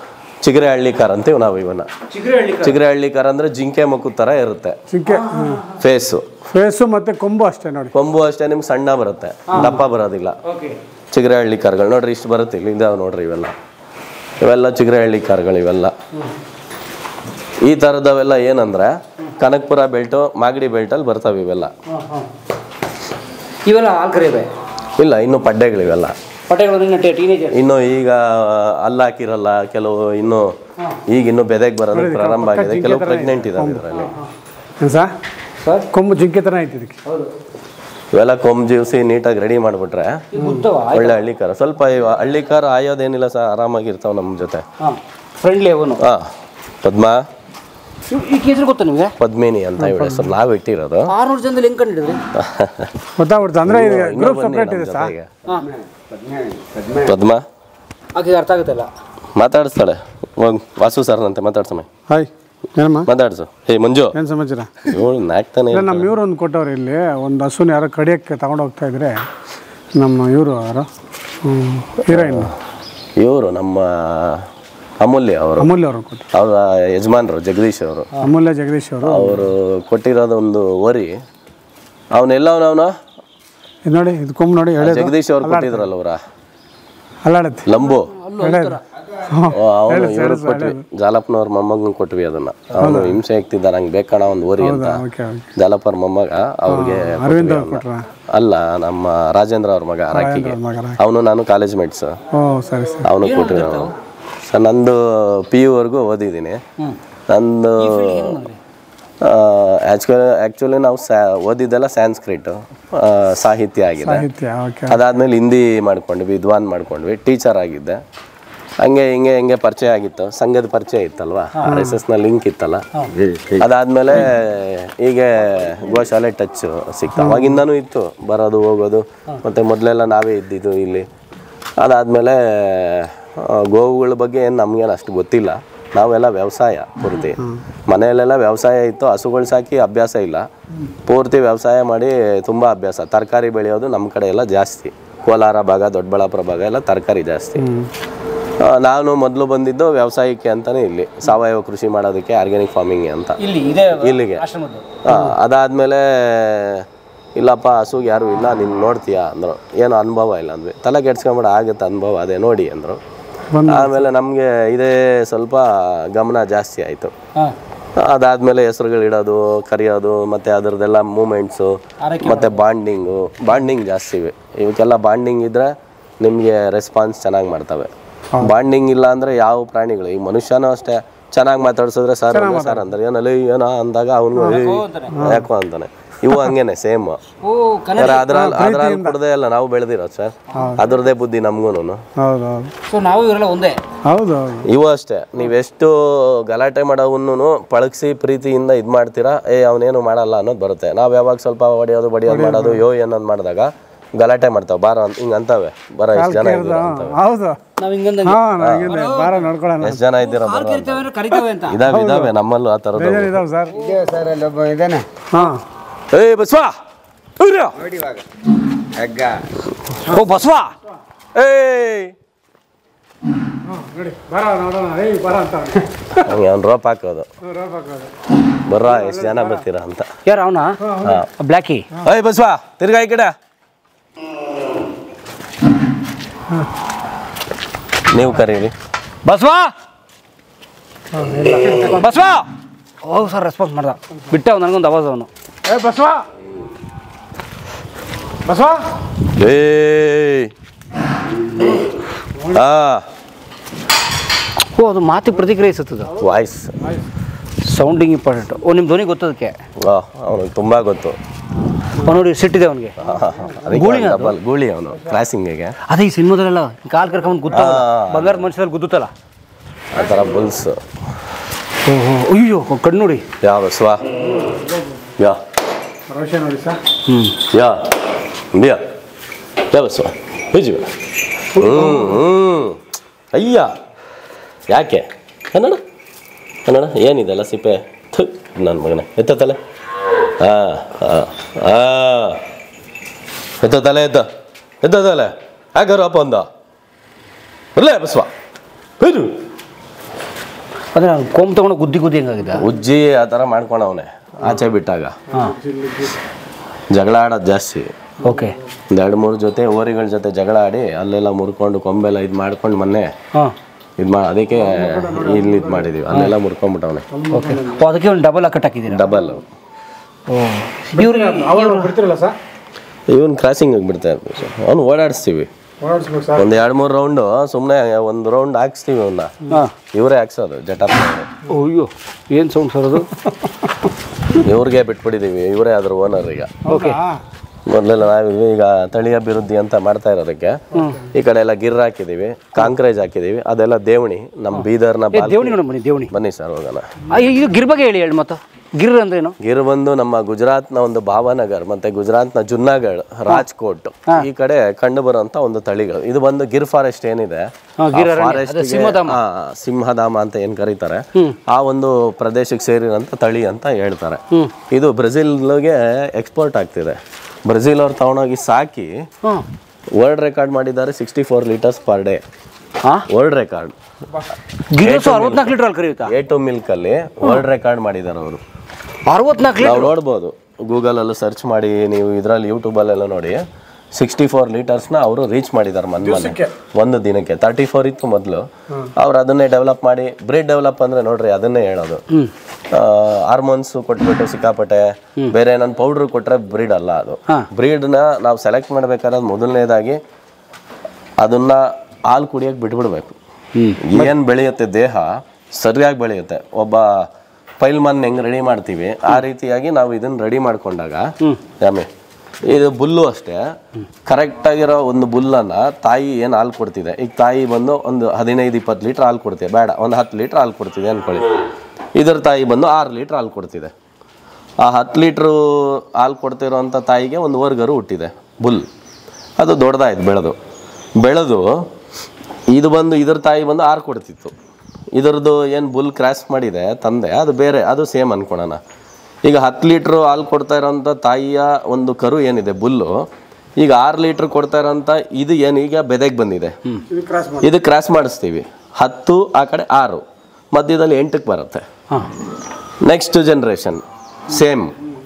ಚಿಗರೆ ಹಳ್ಳಿ ಕಾರ್ ಅಂತೀವಿ ನಾವು ಇವನ್ನ ಚಿಗುರೆ ಹಳ್ಳಿ ಚಿಗರೆ ಹಳ್ಳಿ ಕಾರ್ ಅಂದ್ರೆ ಜಿಂಕೆ ಮಕ್ಕು ತರ ಇರುತ್ತೆ ಚಿಂಕೆ ಫೇಸು ಫೇಸು ಮತ್ತು ಕೊಂಬು ಅಷ್ಟೇ ನೋಡಿ ಕೊಂಬು ಅಷ್ಟೇ ನಿಮ್ಗೆ ಸಣ್ಣ ಬರುತ್ತೆ ದಪ್ಪ ಬರೋದಿಲ್ಲ ಓಕೆ ಚಿಗರೆ ಹಳ್ಳಿ ಕಾರ್ಗಳು ನೋಡ್ರಿ ಇಷ್ಟು ಬರುತ್ತೆ ಇಲ್ಲಿ ಇದಾವೆ ನೋಡ್ರಿ ಇವೆಲ್ಲ ಇವೆಲ್ಲ ಚಿಗರೆ ಹಳ್ಳಿ ಕಾರ್ಗಳು ಇವೆಲ್ಲ ಈ ಥರದವೆಲ್ಲ ಏನಂದ್ರೆ ಕನಕಪುರ ಬೆಲ್ಟು ಮಾಗಡಿ ಬೆಲ್ಟಲ್ಲಿ ಬರ್ತವೆ ಇವೆಲ್ಲ ಇವೆಲ್ಲ ಹಾಲು ಕರಿಯವೆ ಇಲ್ಲ ಇನ್ನು ಪಡ್ಡೆಗಳಿವೆಲ್ಲ ಪಟೆಗಳು ಇನ್ನು ಟೀನೇಜರ್ ಇನ್ನು ಈಗ ಅಲ್ಲ ಹಾಕಿರಲ್ಲ ಕೆಲವು ಇನ್ನು ಈಗ ಇನ್ನು ಬೆದೆಗೆ ಬರೋದು ಪ್ರಾರಂಭ ಆಗಿದೆ ಕೆಲವು ಪ್ರೆಗ್ನೆಂಟ್ ಇದಾವೆ ಇದರಲ್ಲಿ ಏನು ಸರ್ ಸರ್ ಕೊಂಬು ಜಿಂಕೆ ಥರ ಐತಿ ಇದಕ್ಕೆ ಹೌದು ಇವೆಲ್ಲ ಕೊಂಬ್ ಜ್ಯೂಸಿ ನೀಟಾಗಿ ರೆಡಿ ಮಾಡಿಬಿಟ್ರೆ ಈಗ ಉದ್ದವ ಒಳ್ಳೆ ಹಳ್ಳಿ ಕಾರ ಸ್ವಲ್ಪ ಇವ ಹಳ್ಳಿ ಕಾರ ಆಯೋದೇನಿಲ್ಲ ಸರ್ ಆರಾಮಾಗಿರ್ತಾವೆ ನಮ್ಮ ಜೊತೆ ಹಾಂ ಫ್ರೆಂಡ್ಲಿ ಅವನು ಹಾಂ ಪದ್ಮ ಈ ಹೆಸರು ಗೊತ್ತಾ ನಿಮಗೆ ಪದ್ಮಿನಿ ಅಂತ ಇವಳ ಹೆಸರು ನಾವು ಇಟ್ಟಿರೋದು ಆರ್ನೂರು ಜನದಲ್ಲಿ ಹೆಂಗೆ ಕಂಡಿಡಿದ್ರಿ ಗೊತ್ತಾಗ್ಬಿಡ್ತು ಅಂದರೆ ಇದು ಇನ್ನೂ ಗ್ರೂಪ್ ಬನ್ನಿ ಸಪ್ರೇಟ್ ನಮ್ಮ ಇದೆ ಸರ್ ಜೊತೆಗೆ. ಹಾಂ ಪದ್ಮ ಆಕೆಗೆ ಅರ್ಥ ಆಗುತ್ತಲ್ಲ ಮಾತಾಡಿಸ್ತಾಳೆ ಹೋಗ್ ವಾಸು ಸರ್ ಅಂತೆ ಮಾತಾಡ್ಸಮ್ಮ ಹಾಯ್ ಏನಮ್ಮ ಮಾತಾಡ್ಸು ಹೇ ಮಂಜು ಏನು ಸಮಾಚಾರ ಇವಳು ನಾಕ್ತಾನೆ ಇಲ್ಲ ನಮ್ಮ ಇವ್ರು ಒಂದು ಕೊಟ್ಟವ್ರು ಇಲ್ಲಿ ಒಂದು ಹಸುನ ಯಾರೋ ಕಡಿಯೋಕ್ಕೆ ತಗೊಂಡು ಹೋಗ್ತಾ ಇದ್ರೆ ನಮ್ಮ ಇವರು ಯಾರು ಹೀರೋಯಿನ್ ಇವರು ನಮ್ಮ ಅಮೂಲ್ಯ ಅವರು ಅಮೂಲ್ಯ ಅವರು ಕೊಟ್ಟು ಅವರ ಯಜಮಾನ್ರು ಜಗದೀಶ್ ಅವರು ಅಮೂಲ್ಯ ಜಗದೀಶ್ ಅವರು ಅವರು ಕೊಟ್ಟಿರೋದು ಒಂದು ವರಿ ಅವನೆಲ್ಲವನವನ ಇದು ನೋಡಿ ಇದು ಕೊಂಬು ನೋಡಿ ಎಳೆದು ಜಗದೀಶ್ ಅವ್ರು ಕೊಟ್ಟಿದ್ರಲ್ಲ ಅವರ ಅಲ್ಲಾಡತ್ತೆ ಲಂಬು ಎಳೆದು ಅವನು ಇವ್ರು ಕೊಟ್ವಿ ಜಾಲಪ್ಪನವ್ರ ಮೊಮ್ಮಗನ್ ಕೊಟ್ವಿ ಅದನ್ನ ಅವನು ಹಿಂಸೆ ಆಗ್ತಿದ್ದ ನಂಗೆ ಬೇಕಣ ಒಂದು ವರಿ ಅಂತ ಓಕೆ ಓಕೆ ಜಾಲಪ್ಪರ ಮೊಮ್ಮಗ ಅವ್ರಿಗೆ ಅರವಿಂದ್ ಅವ್ರು ಕೊಟ್ರ ಅಲ್ಲ ನಮ್ಮ ರಾಜೇಂದ್ರ ಅವ್ರ ಮಗ ರಾಕಿಗೆ ಮಗ ಅವನು ನಾನು ಕಾಲೇಜ್ ಮೇಟ್ಸ್ ಓ ಸರಿ ಸರಿ ಅವನು ಕೊಟ್ರಿ ನಾವು ಸರ್ ನಂದು ಪಿ ಯು ವರ್ಗೂ ಓದಿದ್ದೀನಿ ನಂದು ಆ್ಯಕ್ಚುಲಿ ಆ್ಯಕ್ಚುಲಿ ನಾವು ಸ್ಯಾ ಓದಿದ್ದೆಲ್ಲ ಸ್ಯಾನ್ಸ್ಕ್ರಿಟ್ ಸಾಹಿತ್ಯ ಆಗಿದೆ ಸಾಹಿತ್ಯ ಓಕೆ ಅದಾದ್ಮೇಲೆ ಹಿಂದಿ ಮಾಡ್ಕೊಂಡ್ವಿ ವಿದ್ವಾನ್ ಮಾಡ್ಕೊಂಡ್ವಿ ಟೀಚರ್ ಆಗಿದ್ದೆ ಹಂಗೆ ಹಿಂಗೆ ಹಿಂಗೆ ಪರಿಚಯ ಆಗಿತ್ತು ಸಂಘದ ಪರಿಚಯ ಇತ್ತಲ್ವಾ ಆರ್ ಎಸ್ ಎಸ್ನ ಲಿಂಕ್ ಇತ್ತಲ್ಲ ಅದಾದ್ಮೇಲೆ ಹೀಗೆ ಗೋಶಾಲೆ ಟಚ್ ಸಿಕ್ತು ಅವಾಗಿಂದನೂ ಇತ್ತು ಬರೋದು ಹೋಗೋದು ಮತ್ತೆ ಮೊದಲೆಲ್ಲ ನಾವೇ ಇದ್ದಿದ್ದು ಇಲ್ಲಿ ಅದಾದ್ಮೇಲೆ ಆ, ಗೋವುಗಳ ಬಗ್ಗೆ ಏನು ನಮಗೇನು ಅಷ್ಟು ಗೊತ್ತಿಲ್ಲ ನಾವೆಲ್ಲ ವ್ಯವಸಾಯ ಪೂರ್ತಿ ಮನೆಯಲ್ಲೆಲ್ಲ ವ್ಯವಸಾಯ ಇತ್ತು ಹಸುಗಳು ಸಾಕಿ ಅಭ್ಯಾಸ ಇಲ್ಲ ಪೂರ್ತಿ ವ್ಯವಸಾಯ ಮಾಡಿ ತುಂಬ ಅಭ್ಯಾಸ ತರಕಾರಿ ಬೆಳೆಯೋದು ನಮ್ಮ ಕಡೆ ಎಲ್ಲ ಜಾಸ್ತಿ ಕೋಲಾರ ಭಾಗ ದೊಡ್ಡಬಳ್ಳಾಪುರ ಭಾಗ ಎಲ್ಲ ತರಕಾರಿ ಜಾಸ್ತಿ ಆ, ನಾನು ಮೊದಲು ಬಂದಿದ್ದು ವ್ಯವಸಾಯಕ್ಕೆ ಅಂತಾನೆ ಇಲ್ಲಿ ಸಾವಯವ ಕೃಷಿ ಮಾಡೋದಕ್ಕೆ ಆರ್ಗ್ಯಾನಿಕ್ ಫಾರ್ಮಿಂಗ್ ಅಂತ ಇಲ್ಲಿ ಇದೇ ಇಲ್ಲಿಗೆ ಆಶ್ರಮದ್ದು ಆ, ಅದಾದ್ಮೇಲೆ ಇಲ್ಲಪ್ಪ ಹಸುಗೆ ಯಾರು ಇಲ್ಲ ನೀನು ನೋಡ್ತೀಯಾ ಅಂದರು ಏನು ಅನುಭವ ಇಲ್ಲ ಅಂದ್ವಿ ತಲೆ ಕೆಡ್ಸ್ಕೊಂಬಿಡ ಆಗುತ್ತೆ ಅನುಭವ ಅದೇ ನೋಡಿ ಅಂದರು ಆಮೇಲೆ ನಮಗೆ ಇದೇ ಸ್ವಲ್ಪ ಗಮನ ಜಾಸ್ತಿ ಆಯಿತು ಹಾಂ ಅದಾದ್ಮೇಲೆ ಹೆಸರುಗಳು ಇಡೋದು ಕರೆಯೋದು ಮತ್ತೆ ಅದರದ್ದೆಲ್ಲ ಮೂಮೆಂಟ್ಸು ಮತ್ತೆ ಬಾಂಡಿಂಗು ಬಾಂಡಿಂಗ್ ಜಾಸ್ತಿ ಇವೆ ಇವಕ್ಕೆಲ್ಲ ಬಾಂಡಿಂಗ್ ಇದ್ರೆ ನಿಮಗೆ ರೆಸ್ಪಾನ್ಸ್ ಚೆನ್ನಾಗಿ ಮಾಡ್ತವೆ ಬಾಂಡಿಂಗ್ ಇಲ್ಲ ಅಂದ್ರೆ ಯಾವ ಪ್ರಾಣಿಗಳು ಈ ಮನುಷ್ಯನೂ ಅಷ್ಟೇ ಚೆನ್ನಾಗಿ ಮಾತಾಡ್ಸಿದ್ರೆ ಸರ್ ಸರ್ ಅಂದ್ರೆ ಏನಲ್ಲಿ ಏನೋ ಅಂದಾಗ ಅವನು ಯಾಕೋ ಅಂತಾನೆ ಇವು ಹಂಗೇನೆ ಸೇಮ್ ಓ ಕನ್ನಡ ಅದ್ರಲ್ಲಿ ಅದ್ರಲ್ಲಿ ಕುಡ್ದೇ ಅಲ್ಲ ನಾವು ಬೆಳೆದಿರೋದು ಸರ್ ಅದ್ರದ್ದೇ ಬುದ್ಧಿ ನಮ್ಗೂನು ಹೌದು ಹೌದು ಸೊ ನಾವು ಇವರೆಲ್ಲ ಒಂದೇ ಹೌದು ಹೌದು ಇವು ಅಷ್ಟೇ ನೀವೆಷ್ಟು ಗಲಾಟೆ ಮಾಡೋವನ್ನು ಪಳಗಿಸಿ ಪ್ರೀತಿಯಿಂದ ಇದು ಮಾಡ್ತೀರಾ ಏ ಅವನೇನು ಮಾಡಲ್ಲ ಅನ್ನೋದು ಬರುತ್ತೆ ನಾವು ಯಾವಾಗ ಸ್ವಲ್ಪ ಹೊಡೆಯೋದು ಬಡಿಯೋದು ಮಾಡೋದು ಯೋ ಅನ್ನೋದು ಮಾಡಿದಾಗ ಗಲಾಟೆ ಮಾಡ್ತಾವೆ ಬಾರ ಅಂತ ಹಿಂಗೆ ಅಂತವೆ ಬರ ಎಷ್ಟು ಜನ ಇದ್ದೀರಾ ಅಂತವೆ ಹೌದು ನಾವು ಹಿಂಗಂದ ಹಾಂ ನನಗೆ ಬಾರ ನೋಡ್ಕೊಳ್ಳೋಣ ಎಷ್ಟು ಜನ ಇದ್ದೀರಾ ಬರ ಕರಿತೇವೆ ಅಂದ್ರೆ ಕರಿತೇವೆ ಅಂತ ಇದಾವೆ ಇದಾವೆ ನಮ್ಮಲ್ಲೂ ಆ ಥರದ್ದು ಇದಾವೆ ಸರ್ ಸರ್ ಅಲ್ಲೊಬ್ಬ ಇದ್ದಾನೆ ಹಾಂ ಏ ಬಸ್ವಾ ಇವ್ರು. ನೋಡಿ ಇವಾಗ ಹಗ್ಗ ಓ ಬಸವ ಏಯ್ ನೋಡಿ ಬರ ನೋಡೋಣ ಏಯ್ ಬರ ಅಂತ ಹಂಗೆ ಅವ್ನು ರೋಪ್ ಹಾಕೋದು ಬರ್ರ ಎಷ್ಟು ಜನ ಬರ್ತೀರಾ ಅಂತ ಯಾರು ಅವನ ಬ್ಲ್ಯಾಕಿ ಏಯ್ ಬಸ್ವಾ ತಿರ್ಗಾ ಈ ಕಡೆ ನೀವು ಕರೀರಿ ಬಸವ ಬಸವ ಹೋಗಿ ಸರ್ ರೆಸ್ಪಾನ್ಸ್ ಮಾಡ್ದ ಬಿಟ್ಟ ಅವ್ನು ನನಗೊಂದು ಅವಾಜ್ ಅವನು ಏ ಬಸವ ಬಸವ ಏಯ್ ಹಾ ಓ ಅದು ಮಾತಿಗೆ ಪ್ರತಿಕ್ರಿಯಿಸುತ್ತದೆ ವಾಯ್ಸ್ ಸೌಂಡಿಂಗ್ ಇಂಪಾರ್ಟೆಂಟ್ ಓ ನಿಮ್ಮ ಧ್ವನಿ ಗೊತ್ತದಕ್ಕೆ ಅವನಿಗೆ ತುಂಬಾ ಗೊತ್ತು ಅವ್ನು ನೋಡಿ ಸಿಟ್ಟಿದೆ ಅವನಿಗೆ ಗೂಳಿನ ಅದು? ಡಬಲ್ ಗೂಳಿ ಅವನು ಕ್ರಾಸಿಂಗಿಗೆ ಅದೇ ಈ ಸಿನಿಮಾದಲ್ಲೆಲ್ಲ ಕಾಲ್ ಕರ್ಕೊಂಡು ಗುತ್ತ ಬಂಗಾರದ ಮನುಷ್ಯರಲ್ಲಿ ಗುದ್ದುತ್ತಲ್ಲ ಆ ಥರ ಬುಲ್ಸ್ ಓಹೋ ಅಯ್ಯೋ ಕಣ್ಣು ನೋಡಿ ಯಾ ಬಸ್ವಾ ಯಾ ಭರವಸೆ ನೋಡಿ ಸರ್ ಹ್ಞೂ ಯಾ ಯಾ ಯಾ ಬಸ್ವಾ ಹಿಜಿ ಹ್ಞೂ ಹ್ಞೂ ಅಯ್ಯ ಯಾಕೆ ಕನ್ನಡ ಕನ್ನಡ ಏನಿದೆಲ್ಲ ಸಿಪ್ಪೆ ಥು ನನ್ನ ಮಗನೇ ಎತ್ತತ್ತಲೆ ಹಾಂ ಹಾಂ ಹಾಂ ಎತ್ತತ್ತಲೆ ಎತ್ತ ಎತ್ತತ್ತಲೆ ಯಾಕಾರು ಅಪ್ಪ ಅಂದ ಇರಲೇ ಬಸ್ವಾ ಹಿರು ಅಂದ್ರೆ ಕೋಮ್ ತಗೊಂಡು ಗುದ್ದಿ ಗುದ್ದಿ ಹೆಂಗಾಗಿದೆ ಉಜ್ಜಿ ಆ ಥರ ಮಾಡ್ಕೊಂಡವನೆ ಆಚೆ ಬಿಟ್ಟಾಗ ಹಾಂ ಜಗಳ ಆಡೋದು ಜಾಸ್ತಿ ಓಕೆ ಒಂದು ಎರಡು ಮೂರು ಜೊತೆ ಓರಿಗಳ ಜೊತೆ ಜಗಳ ಆಡಿ ಅಲ್ಲೆಲ್ಲ ಮುರ್ಕೊಂಡು ಕೊಂಬೆಲ್ಲ ಇದು ಮಾಡ್ಕೊಂಡು ಮೊನ್ನೆ ಹಾಂ ಇದು ಮಾ ಅದಕ್ಕೆ ಇಲ್ಲಿ ಇದು ಮಾಡಿದೀವಿ ಅಲ್ಲೆಲ್ಲ ಮುರ್ಕೊಂಡ್ಬಿಟ್ಟವನೆ ಓಕೆ ಅದಕ್ಕೆ ಒಂದು ಡಬಲ್ ಕಟ್ ಹಾಕಿದ್ದೀರಾ ಡಬಲ್ ಓ ಇವ್ರಿಗೆ ಅವಾಗ ಬಿಡ್ತಿರಲ್ಲ ಸರ್ ಇವನ್ ಕ್ರಾಸಿಂಗ್ ಬಿಡ್ತಾ ಇರ್ತೀವಿ ಸರ್ ಅವ್ನು ಓಡಾಡಿಸ್ತೀವಿ ಓಡಾಡಿಸ್ಬೇಕು ಸರ್ ಒಂದು ಎರಡು ಮೂರು ರೌಂಡು ಸುಮ್ಮನೆ ಒಂದು ರೌಂಡ್ ಹಾಕ್ಸ್ತೀವಿ ಅವನ್ನ ಹಾಂ ಇವರೇ ಹಾಕ್ಸೋದು ಜಟಾಪ್ ಅಯ್ಯೋ ಏನು ಸೌಂಡ್ ಸರ್ ಅದು ಇವ್ರಿಗೆ ಬಿಟ್ಬಿಟ್ಟಿದೀವಿ ಇವರೇ ಅದ್ರ ಓನರ್ ಈಗ ಓಕೆ ಮೊದಲೆಲ್ಲ ನಾವು ಈಗ ತಳಿ ಅಭಿವೃದ್ಧಿ ಅಂತ ಮಾಡ್ತಾ ಇರೋದಕ್ಕೆ ಈ ಕಡೆ ಎಲ್ಲ ಗಿರ್ ಹಾಕಿದೀವಿ ಕಾಂಕ್ರೇಜ್ ಹಾಕಿದೀವಿ ಅದೆಲ್ಲ ದೇವಣಿ ನಮ್ಮ ಬೀದರ್ನ ಬಾಲ್- ದೇವಣಿ ನೋಡೋಣ ಬನ್ನಿ ದೇವಣಿ ಬನ್ನಿ ಸರ್ ಹೋಗೋಣ ಆ, ಇದು ಗಿರ್ ಬಗ್ಗೆ ಹೇಳಿ ಹೇಳಿ ಮತ್ತು ಗಿರ್ ಅಂದ್ರೇನು ಗಿರ್ ಬಂದು ನಮ್ಮ ಗುಜರಾತ್ನ ಒಂದು ಭಾವನಗರ್ ಮತ್ತೆ ಗುಜರಾತ್ನ ಜುನ್ನಾಗಢ್ ರಾಜ್ಕೋಟ್ ಈ ಕಡೆ ಕಂಡು ಬರುವಂತ ಒಂದು ತಳಿಗಳು ಇದು ಬಂದು ಗಿರ್ ಫಾರೆಸ್ಟ್ ಏನಿದೆ ಹಾ, ಗಿರ್ ಆ ಅರಣ್ಯ. forest ಅದು ಗೆ- ಸಿಂಹಧಾಮ. ಆ, ಸಿಂಹಧಾಮ ಅಂತ ಏನ್ ಕರೀತಾರೆ ಆ ಒಂದು ಪ್ರದೇಶಕ್ಕೆ ಸೇರಿರಂತ ತಳಿ ಅಂತ ಹೇಳ್ತಾರೆ ಇದು ಬ್ರೆಜಿಲ್ಗೆ ಎಕ್ಸ್ಪೋರ್ಟ್ ಆಗ್ತಿದೆ ಬ್ರೆಜಿಲ್ ಅವ್ರು ತಗೊಂಡೋಗಿ ಸಾಕಿ ಹಾಂ ವರ್ಲ್ಡ್ ರೆಕಾರ್ಡ್ ಮಾಡಿದ್ದಾರೆ sixty four litres per day ಹಾಂ ವರ್ಲ್ಡ್ ರೆಕಾರ್ಡ್ ಗಿರ್ಸು ಅರವತ್ನಾಲ್ಕು ಲೀಟರ್ ಅಲ್ಲಿ ಕರೆಯುತ್ತಾ ಎ ಟು ಮಿಲ್ಕ್ ಅಲ್ಲಿ ವರ್ಲ್ಡ್ ರೆಕಾರ್ಡ್ ಮಾಡಿದ್ದಾರೆ ಅವರು ಅರವತ್ನಾಲ್ಕು ನಾವು ಲೀಟರ್ ನೋಡ್ಬೋದು ಗೂಗಲಲ್ಲೂ ಸರ್ಚ್ ಮಾಡಿ ನೀವು ಇದರಲ್ಲಿ ಯೂಟ್ಯೂಬಲ್ಲೆಲ್ಲ ನೋಡಿ ಸಿಕ್ಸ್ಟಿ ಫೋರ್ ಲೀಟರ್ಸ್ನ ಅವರು ರೀಚ್ ಮಾಡಿದ್ದಾರೆ ಮೊನ್ನೆ ಮೊನ್ನೆ ಒಂದು ದಿನಕ್ಕೆ ತರ್ಟಿ ಫೋರ್ ಇತ್ತು ಮೊದಲು ಅವ್ರು ಅದನ್ನೇ ಡೆವಲಪ್ ಮಾಡಿ ಬ್ರೀಡ್ ಡೆವಲಪ್ ಅಂದ್ರೆ ನೋಡ್ರಿ ಅದನ್ನೇ ಹೇಳೋದು ಹಾರ್ಮೋನ್ಸ್ ಕೊಟ್ಬಿಟ್ಟು ಸಿಕ್ಕಾಪಟ್ಟೆ ಬೇರೆ ನನ್ನ ಪೌಡ್ರ್ ಕೊಟ್ರೆ ಬ್ರೀಡ್ ಅಲ್ಲ ಅದು ಬ್ರೀಡ್ನ ನಾವು ಸೆಲೆಕ್ಟ್ ಮಾಡ್ಬೇಕಾದ್ರೆ ಮೊದಲನೇದಾಗಿ ಅದನ್ನ ಹಾಲು ಕುಡಿಯಕ್ಕೆ ಬಿಟ್ಬಿಡ್ಬೇಕು ಏನ್ ಬೆಳೆಯುತ್ತೆ ದೇಹ ಸರಿಯಾಗಿ ಬೆಳೆಯುತ್ತೆ ಒಬ್ಬ ಪೈಲ್ಮನ್ ಹೆಂಗ್ ರೆಡಿ ಮಾಡ್ತೀವಿ ಆ ರೀತಿಯಾಗಿ ನಾವು ಇದನ್ನ ರೆಡಿ ಮಾಡ್ಕೊಂಡಾಗ ಯಾಮೆ ಇದು ಬುಲ್ಲು ಅಷ್ಟೇ ಕರೆಕ್ಟ್ ಆಗಿರೋ ಒಂದು ಬುಲ್ಲನ್ನ ತಾಯಿ ಏನು ಹಾಲು ಕೊಡ್ತಿದೆ ಈಗ ತಾಯಿ ಬಂದು ಒಂದು ಹದಿನೈದು ಇಪ್ಪತ್ತು ಲೀಟ್ರ್ ಹಾಲು ಕೊಡ್ತಿದೆ ಬೇಡ ಒಂದು ಹತ್ತು ಲೀಟ್ರ್ ಹಾಲು ಕೊಡ್ತಿದೆ ಅನ್ಕೊಳ್ಳಿ ಇದರ ತಾಯಿ ಬಂದು ಆರು ಲೀಟ್ರ್ ಹಾಲು ಕೊಡ್ತಿದೆ ಆ ಹತ್ತು ಲೀಟ್ರು ಹಾಲು ಕೊಡ್ತಿರೋಂಥ ತಾಯಿಗೆ ಒಂದು ವರ್ಗರು ಹುಟ್ಟಿದೆ ಬುಲ್ ಅದು ದೊಡ್ಡದಾಯ್ತು ಬೆಳೆದು ಬೆಳೆದು ಇದು ಬಂದು ಇದ್ರ ತಾಯಿ ಬಂದು ಆರು ಕೊಡ್ತಿತ್ತು ಇದರದ್ದು ಏನು ಬುಲ್ ಕ್ರಾಸ್ ಮಾಡಿದೆ ತಂದೆ ಅದು ಬೇರೆ ಅದು ಸೇಮ್ ಅನ್ಕೊಳೋಣ ಈಗ ಹತ್ತು ಲೀಟ್ರು ಹಾಲು ಕೊಡ್ತಾ ಇರೋಂಥ ತಾಯಿಯ ಒಂದು ಕರು ಏನಿದೆ ಬುಲ್ಲು ಈಗ ಆರು ಲೀಟ್ರ್ ಕೊಡ್ತಾ ಇರೋಂಥ ಇದು ಏನು ಈಗ ಬೆದೆಗೆ ಬಂದಿದೆ ಇದು ಕ್ರಾಸ್ ಇದು ಕ್ರಾಸ್ ಮಾಡಿಸ್ತೀವಿ ಹತ್ತು ಆ ಕಡೆ ಆರು ಮಧ್ಯದಲ್ಲಿ ಎಂಟಕ್ಕೆ ಬರುತ್ತೆ ಹಾಂ ನೆಕ್ಸ್ಟ್ ಜನ್ರೇಷನ್ ಸೇಮ್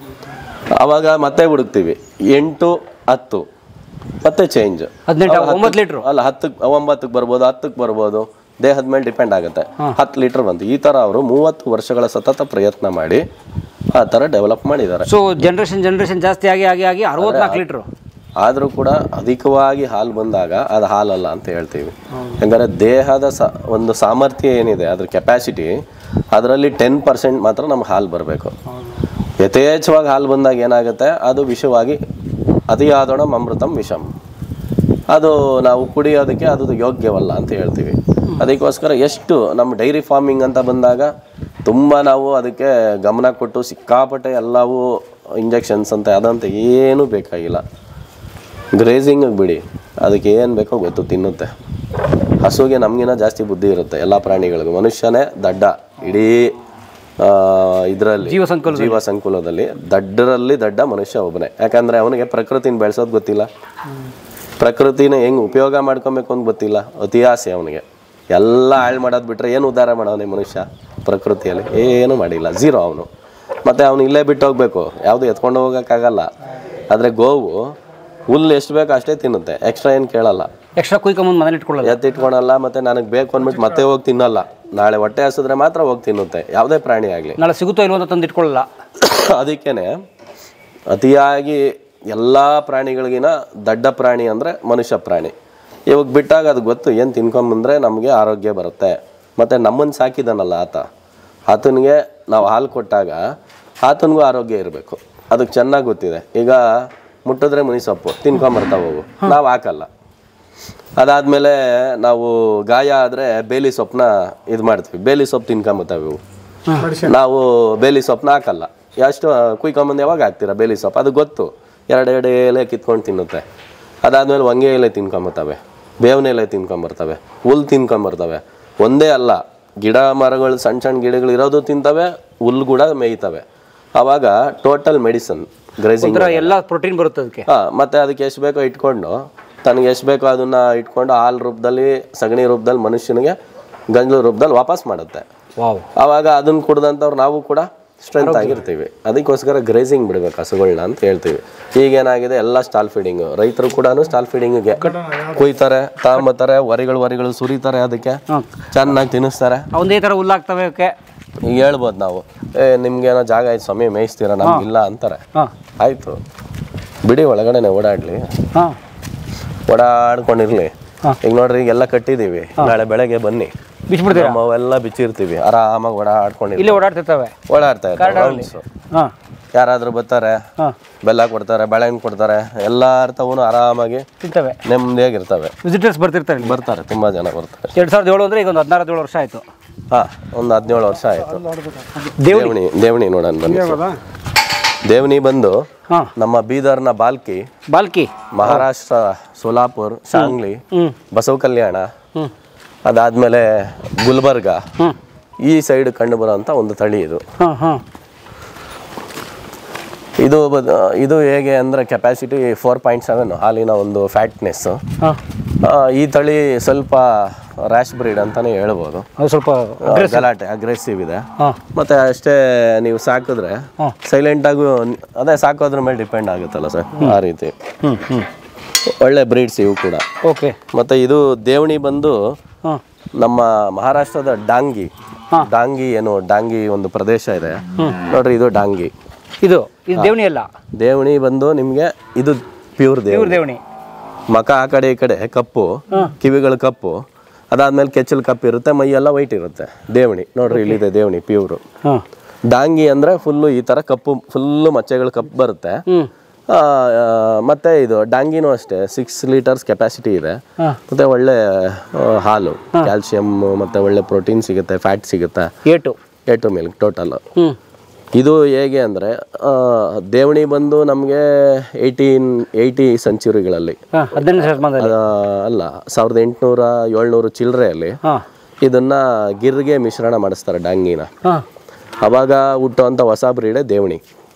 ಅವಾಗ ಮತ್ತೆ ಹುಡುಕ್ತೀವಿ ಎಂಟು ಹತ್ತು ಮತ್ತೆ ಚೇಂಜ್ ಹದಿನೆಂಟು ಒಂಬತ್ತು ಲೀಟ್ರು ಅಲ್ಲ ಹತ್ತಕ್ಕೆ ಒಂಬತ್ತಕ್ಕೆ ಬರ್ಬೋದು ಹತ್ತಕ್ಕೆ ಬರ್ಬೋದು ದೇಹದ ಮೇಲೆ ಡಿಪೆಂಡ್ ಆಗುತ್ತೆ ಹತ್ತು ಲೀಟರ್ ಬಂತು ಈ ಥರ ಅವರು ಮೂವತ್ತು ವರ್ಷಗಳ ಸತತ ಪ್ರಯತ್ನ ಮಾಡಿ ಆ ಥರ ಡೆವಲಪ್ ಮಾಡಿದ್ದಾರೆ ಸೊ ಜನ್ರೇಷನ್ ಜನ್ರೇಷನ್ ಜಾಸ್ತಿ ಆಗಿ ಆಗಿ ಆಗಿ ಅರವತ್ನಾಲ್ಕು ಲೀಟ್ರು ಆದರೂ ಕೂಡ ಅಧಿಕವಾಗಿ ಹಾಲು ಬಂದಾಗ ಅದು ಹಾಲಲ್ಲ ಅಂತ ಹೇಳ್ತೀವಿ ಯಾಕಂದರೆ ದೇಹದ ಸ ಒಂದು ಸಾಮರ್ಥ್ಯ ಏನಿದೆ ಅದ್ರ ಕೆಪಾಸಿಟಿ ಅದರಲ್ಲಿ ಟೆನ್ ಪರ್ಸೆಂಟ್ ಮಾತ್ರ ನಮ್ಗೆ ಹಾಲು ಬರಬೇಕು ಯಥೇಚ್ಛವಾಗಿ ಹಾಲು ಬಂದಾಗ ಏನಾಗುತ್ತೆ ಅದು ವಿಷವಾಗಿ ಅತಿಯಾದೊಣ ಅಮೃತಂ ವಿಷಂ ಅದು ನಾವು ಕುಡಿಯೋದಕ್ಕೆ ಅದು ಯೋಗ್ಯವಲ್ಲ ಅಂತ ಹೇಳ್ತೀವಿ ಅದಕ್ಕೋಸ್ಕರ ಎಷ್ಟು ನಮ್ಮ ಡೈರಿ ಫಾರ್ಮಿಂಗ್ ಅಂತ ಬಂದಾಗ ತುಂಬ ನಾವು ಅದಕ್ಕೆ ಗಮನ ಕೊಟ್ಟು ಸಿಕ್ಕಾಪಟ್ಟೆ ಎಲ್ಲವೂ ಇಂಜೆಕ್ಷನ್ಸ್ ಅಂತ ಅದಂತ ಏನೂ ಬೇಕಾಗಿಲ್ಲ ಗ್ರೇಸಿಂಗ್ ಬಿಡಿ ಅದಕ್ಕೆ ಏನು ಬೇಕೋ ಗೊತ್ತು ತಿನ್ನುತ್ತೆ ಹಸುಗೆ ನಮಗಿನ ಜಾಸ್ತಿ ಬುದ್ಧಿ ಇರುತ್ತೆ ಎಲ್ಲ ಪ್ರಾಣಿಗಳಿಗೂ ಮನುಷ್ಯನೇ ದಡ್ಡ ಇಡೀ ಇದರಲ್ಲಿ ಜೀವ ಸಂಕುಲ ಜೀವ ಸಂಕುಲದಲ್ಲಿ ದಡ್ಡರಲ್ಲಿ ದಡ್ಡ ಮನುಷ್ಯ ಒಬ್ಬನೇ ಯಾಕಂದ್ರೆ ಅವನಿಗೆ ಪ್ರಕೃತಿನ ಬೆಳೆಸೋದು ಗೊತ್ತಿಲ್ಲ ಪ್ರಕೃತಿನ ಹೆಂಗ್ ಉಪಯೋಗ ಮಾಡ್ಕೊಬೇಕು ಅಂತ ಗೊತ್ತಿಲ್ಲ ಅತಿ ಆಸೆ ಅವನಿಗೆ ಎಲ್ಲ ಹಾಳು ಮಾಡೋದು ಬಿಟ್ರೆ ಏನು ಉದ್ಧಾರ ಮಾಡೋನೆ ಮನುಷ್ಯ ಪ್ರಕೃತಿಯಲ್ಲಿ ಏನು ಮಾಡಿಲ್ಲ ಝೀರೋ ಅವನು ಮತ್ತೆ ಅವನು ಇಲ್ಲೇ ಬಿಟ್ಟು ಹೋಗ್ಬೇಕು ಯಾವುದು ಎತ್ಕೊಂಡು ಹೋಗೋಕ್ಕಾಗಲ್ಲ ಆದರೆ ಗೋವು ಹುಲ್ಲು ಎಷ್ಟು ಬೇಕೋ ಅಷ್ಟೇ ತಿನ್ನುತ್ತೆ ಎಕ್ಸ್ಟ್ರಾ ಏನು ಕೇಳಲ್ಲ ಎಕ್ಸ್ಟ್ರಾ ಕುಯ್ಕೊಂಬಂದು ಮನೇಲಿ ಇಟ್ಕೊಳ್ಳಲ್ಲ ಎತ್ತಿಟ್ಕೊಳಲ್ಲ ಮತ್ತೆ ನನಗೆ ಬೇಕು ಅಂದ್ಬಿಟ್ಟು ಮತ್ತೆ ಹೋಗಿ ತಿನ್ನಲ್ಲ ನಾಳೆ ಹೊಟ್ಟೆ ಹಸಿದ್ರೆ ಮಾತ್ರ ಹೋಗಿ ತಿನ್ನುತ್ತೆ ಯಾವುದೇ ಪ್ರಾಣಿ ಆಗಲಿ ನಾಳೆ ಸಿಗುತ್ತೋ ಇಲ್ವೋ ಅಂತ ತಂದು ಇಟ್ಕೊಳ್ಳಲ್ಲ ಅದಕ್ಕೇನೆ ಅತಿಯಾಗಿ ಎಲ್ಲ ಪ್ರಾಣಿಗಳಿಗಿನ ದಡ್ಡ ಪ್ರಾಣಿ ಅಂದರೆ ಮನುಷ್ಯ ಪ್ರಾಣಿ ಇವಾಗ ಬಿಟ್ಟಾಗ ಅದು ಗೊತ್ತು ಏನು ತಿನ್ಕೊಂಬಂದ್ರೆ ನಮಗೆ ಆರೋಗ್ಯ ಬರುತ್ತೆ ಮತ್ತು ನಮ್ಮನ್ನು ಸಾಕಿದಾನಲ್ಲ ಆತ ಆತನಿಗೆ ನಾವು ಹಾಲು ಕೊಟ್ಟಾಗ ಆತನಿಗೂ ಆರೋಗ್ಯ ಇರಬೇಕು ಅದಕ್ಕೆ ಚೆನ್ನಾಗಿ ಗೊತ್ತಿದೆ ಈಗ ಮುಟ್ಟಿದ್ರೆ ಮುನಿ ಸೊಪ್ಪು ತಿನ್ಕೊಂಬರ್ತಾವೆ ಅವು ನಾವು ಹಾಕಲ್ಲ ಅದಾದಮೇಲೆ ನಾವು ಗಾಯ ಆದರೆ ಬೇಲಿ ಸೊಪ್ಪನ್ನ ಇದು ಮಾಡ್ತೀವಿ ಬೇಲಿ ಸೊಪ್ಪು ತಿನ್ಕೊಂಬತ್ತಾವೆ ಇವು ನಾವು ಬೇಲಿ ಸೊಪ್ಪನ್ನ ಹಾಕಲ್ಲ ಎಷ್ಟು ಕುಯ್ಕೊಂಬಂದು ಯಾವಾಗ ಹಾಕ್ತೀರಾ ಬೇಲಿ ಸೊಪ್ಪು ಅದು ಗೊತ್ತು ಎರಡೆರಡು ಎಲೆ ಕಿತ್ಕೊಂಡು ತಿನ್ನುತ್ತೆ ಅದಾದ್ಮೇಲೆ ಹೊಂಗೆ ಎಲೆ ತಿನ್ಕೊಂಬರ್ತವೆ ಬೇವಿನ ಎಲೆ ತಿನ್ಕೊಂಬರ್ತವೆ ಹುಲ್ ತಿನ್ಕೊಂಬರ್ತವೆ ಒಂದೇ ಅಲ್ಲ ಗಿಡ ಮರಗಳು ಸಣ್ಣ ಸಣ್ಣ ಗಿಡಗಳು ಇರೋದು ತಿಂತವೆ ಹುಲ್ ಕೂಡ ಮೇಯ್ತವೆ ಆವಾಗ ಟೋಟಲ್ ಮೆಡಿಸನ್ ಗ್ರೇಸಿಂಗ್ ಒಂಥರ ಎಲ್ಲ ಪ್ರೋಟೀನ್ ಬರುತ್ತೆ ಅದಕ್ಕೆ ಹಾ ಮತ್ತೆ ಅದಕ್ಕೆ ಎಷ್ಟು ಬೇಕೋ ಇಟ್ಕೊಂಡು ತನಗೆ ಎಷ್ಟು ಬೇಕೋ ಅದನ್ನ ಇಟ್ಕೊಂಡು ಹಾಲು ರೂಪದಲ್ಲಿ ಸಗಣಿ ರೂಪದಲ್ಲಿ ಮನುಷ್ಯನಿಗೆ ಗಂಜಲು ರೂಪದಲ್ಲಿ ವಾಪಸ್ ಮಾಡುತ್ತೆ ವಾವ್ ಆವಾಗ ಅದನ್ನ ಕುಡ್ದಂಥವ್ರು ನಾವು ಕೂಡ ಸ್ಟ್ರೆಂತ್ ಆಗಿರ್ತೀವಿ ಅದಕ್ಕೋಸ್ಕರ ಗ್ರೇಸಿಂಗ್ ಬಿಡ್ಬೇಕು ಹಸುಗಳನ್ನ ಅಂತ ಹೇಳ್ತೀವಿ ಈಗೇನಾಗಿದೆ ಎಲ್ಲ ಸ್ಟಾಲ್ ಫೀಡಿಂಗ್ ರೈತರು ಕೂಡ ಸ್ಟಾಲ್ ಫೀಡಿಂಗ್ಗೆ ಕುಯ್ತಾರೆ ತಗೊಂಬತ್ತಾರೆ ವರಿಗಳು ವರಿಗಳು ಸುರಿತಾರೆ ಅದಕ್ಕೆ ಚೆನ್ನಾಗಿ ತಿನ್ನಿಸ್ತಾರೆ ಒಂದೇ ಥರ ಹುಲ್ಲಾಗ್ತವೆ ಅವಕ್ಕೆ ಈಗ ಹೇಳ್ಬೋದು ನಾವು ಏ ನಿಮ್ಗೇನೋ ಜಾಗ ಆಯ್ತು ಸಮಯ ಮೇಯಿಸ್ತೀರಾ ನಮ್ಗಿಲ್ಲ ಅಂತಾರೆ ಹಾಂ ಆಯ್ತು ಬಿಡಿ ಒಳಗಡೆನೆ ಓಡಾಡ್ಲಿ ಹಾಂ ಓಡಾಡ್ಕೊಂಡಿರ್ಲಿ ಈಗ ನೋಡ್ರಿ ಈಗೆಲ್ಲ ಕಟ್ಟಿದೀವಿ ನಾಳೆ ಬೆಳಗ್ಗೆ ಬನ್ನಿ ಬಿಚ್ಬಿಡ್ತೀರಾ ನಮ್ಮವೆಲ್ಲ ಬಿಚ್ಚಿರ್ತೀವಿ ಆರಾಮಾಗಿ ಓಡಾಡ್ಕೊಂಡಿರ್ಲಿ ಇಲ್ಲೇ ಓಡಾಡ್ತಿರ್ತವೆ ಓಡಾಡ್ತಾ ಇರ್ತಾರೆ rounds. ಹಾಂ ಯಾರಾದ್ರೂ ಬರ್ತಾರೆ ಹಾಂ ಬೆಲ್ಲ ಕೊಡ್ತಾರೆ ಬಾಳೆಹಣ್ಣು ಕೊಡ್ತಾರೆ ಎಲ್ಲಾರ ತವೂ ಆರಾಮಾಗಿ ತಿಂತವೆ ನೆಮ್ಮದಿಯಾಗಿರ್ತವೆ ವಿಸಿಟರ್ಸ್ ಬರ್ತಿರ್ತಾರೆ ಇಲ್ಲಿ ಬರ್ತಾರೆ ತುಂಬಾ ಜನ ಬರ್ತಾರೆ ಎರಡು ಸಾವಿರದ ಏಳು ಅಂದರೆ ಈಗ ಒಂದು ಹದಿನಾರು ಹದಿನೇಳು ವರ್ಷ ಆಯಿತು ಹಾ ಒಂದು ಹದಿನೇಳು ವರ್ಷ ಆಯ್ತು ದೇವ್ರಿ ದೇವಣಿ ದೇವಣಿ ನೋಡೋಣ ಬನ್ನಿ ಹೌದಾ ದೇವಣಿ ಬಂದು ಹಾಂ ನಮ್ಮ ಬೀದರ್ನ ಬಾಲ್ಕಿ ಬಾಲ್ಕಿ ಮಹಾರಾಷ್ಟ್ರ ಸೋಲಾಪುರ್ ಶಾಂಗ್ಲಿ ಹ್ಞೂ ಬಸವ ಕಲ್ಯಾಣ ಹ್ಞೂ ಅದಾದ್ಮೇಲೆ ಗುಲ್ಬರ್ಗ ಹ್ಞೂ ಈ ಸೈಡ್ ಕಂಡು ಬರುವಂತ ಒಂದು ತಳಿ ಇದು ಹಾಂ ಹಾಂ ಇದು ಬದ್- ಇದು ಹೇಗೆ ಅಂದ್ರೆ ಕೆಪಾಸಿಟಿ ಫೋರ್ ಪಾಯಿಂಟ್ ಸೆವೆನ್ ಹಾಲಿನ ಒಂದು ಫ್ಯಾಟ್ನೆಸ್ ಹಾಂ ಈ ತಳಿ ಸ್ವಲ್ಪ ರ್ಯಾಶ್ ಬ್ರೀಡ್ ಅಂತಾನೆ ಹೇಳ್ಬೋದು ಅದು ಸ್ವಲ್ಪ ಆ, ಗಲಾಟೆ ಅಗ್ರೆಸಿವ್ ಇದೆ ಹಾಂ ಮತ್ತೆ ಅಷ್ಟೇ ನೀವು ಸಾಕಿದ್ರೆ ಹಾಂ. ಸೈಲೆಂಟ್ ಆಗು ಅದೇ ಸಾಕೋದ್ರ ಮೇಲೆ ಡಿಪೆಂಡ್ ಆಗುತ್ತಲ್ಲ ಸರ್ ಆ ರೀತಿ ಹ್ಞೂ ಹ್ಞೂ ಒಳ್ಳೆ ಬ್ರೀಡ್ಸ್ ಇವು ಕೂಡ ಓಕೆ ಮತ್ತೆ ಇದು ದೇವಣಿ ಬಂದು ಹಾಂ ನಮ್ಮ ಮಹಾರಾಷ್ಟ್ರದ ಡಾಂಗಿ ಡಾಂಗಿ ಏನು ಡಾಂಗಿ ಒಂದು ಪ್ರದೇಶ ಇದೆ ನೋಡ್ರಿ ಇದು ಡಾಂಗಿ ಇದು ಇದು ದೇವಣಿ ಅಲ್ಲ ದೇವಣಿ ಬಂದು ನಿಮಗೆ ಇದು ಪ್ಯೂರ್ ಇವ್ರ ದೇವಣಿ ದೇವಣಿ ಮಕ ಆ ಕಡೆ ಈ ಕಡೆ ಕಪ್ಪು ಕಿವಿಗಳು ಕಪ್ಪು ಅದಾದ್ಮೇಲೆ ಕೆಚ್ಚಲ್ ಕಪ್ಪು ಇರುತ್ತೆ ಮೈ ಎಲ್ಲ ವೈಟ್ ಇರುತ್ತೆ ದೇವಣಿ ನೋಡ್ರಿ ಇಲ್ಲಿದೆ ದೇವಣಿ ಪ್ಯೂರು ಹಾಂ ಡಾಂಗಿ ಅಂದ್ರೆ ಫುಲ್ಲು ಈ ತರ ಕಪ್ಪು ಫುಲ್ಲು ಮಚ್ಚೆಗಳು ಕಪ್ಪು ಬರುತ್ತೆ ಹ್ಞೂ ಆ, ಆ, ಮತ್ತೆ ಇದು ಡಾಂಗಿನೂ ಅಷ್ಟೇ ಸಿಕ್ಸ್ ಲೀಟರ್ಸ್ ಕೆಪಾಸಿಟಿ ಇದೆ ಹಾಂ. ಮತ್ತೆ ಒಳ್ಳೆ ಆ, ಹಾಲು ಕ್ಯಾಲ್ಸಿಯಂ ಮತ್ತೆ ಒಳ್ಳೆ ಪ್ರೋಟೀನ್ ಸಿಗುತ್ತೆ ಫ್ಯಾಟ್ ಸಿಗುತ್ತೆ ಏಟು ಎ ಟು ಮಿಲ್ಕ್ ಟೋಟಲ್ ಹ್ಞೂ ಇದು ಹೇಗೆ ಅಂದರೆ ದೇವಣಿ ಬಂದು ನಮಗೆ ಏಯ್ಟೀನ್ ಏಯ್ಟಿ ಸೆಂಚುರಿಗಳಲ್ಲಿ ಹಾಂ ಹದಿನೆಂಟು ಶತಮಾನದಲ್ಲಿ ಅಲ್ಲ ಸಾವಿರದ ಎಂಟುನೂರ ಏಳ್ನೂರು ಚಿಲ್ಲರೆಯಲ್ಲಿ ಹಾಂ ಇದನ್ನ ಗಿರ್ಗೆ ಮಿಶ್ರಣ ಮಾಡಿಸ್ತಾರೆ ಡಾಂಗಿನ ಹಾಂ ಅವಾಗ ಹುಟ್ಟುವಂಥ ಹೊಸ ಬ್ರೀಡೆ ದೇವಣಿ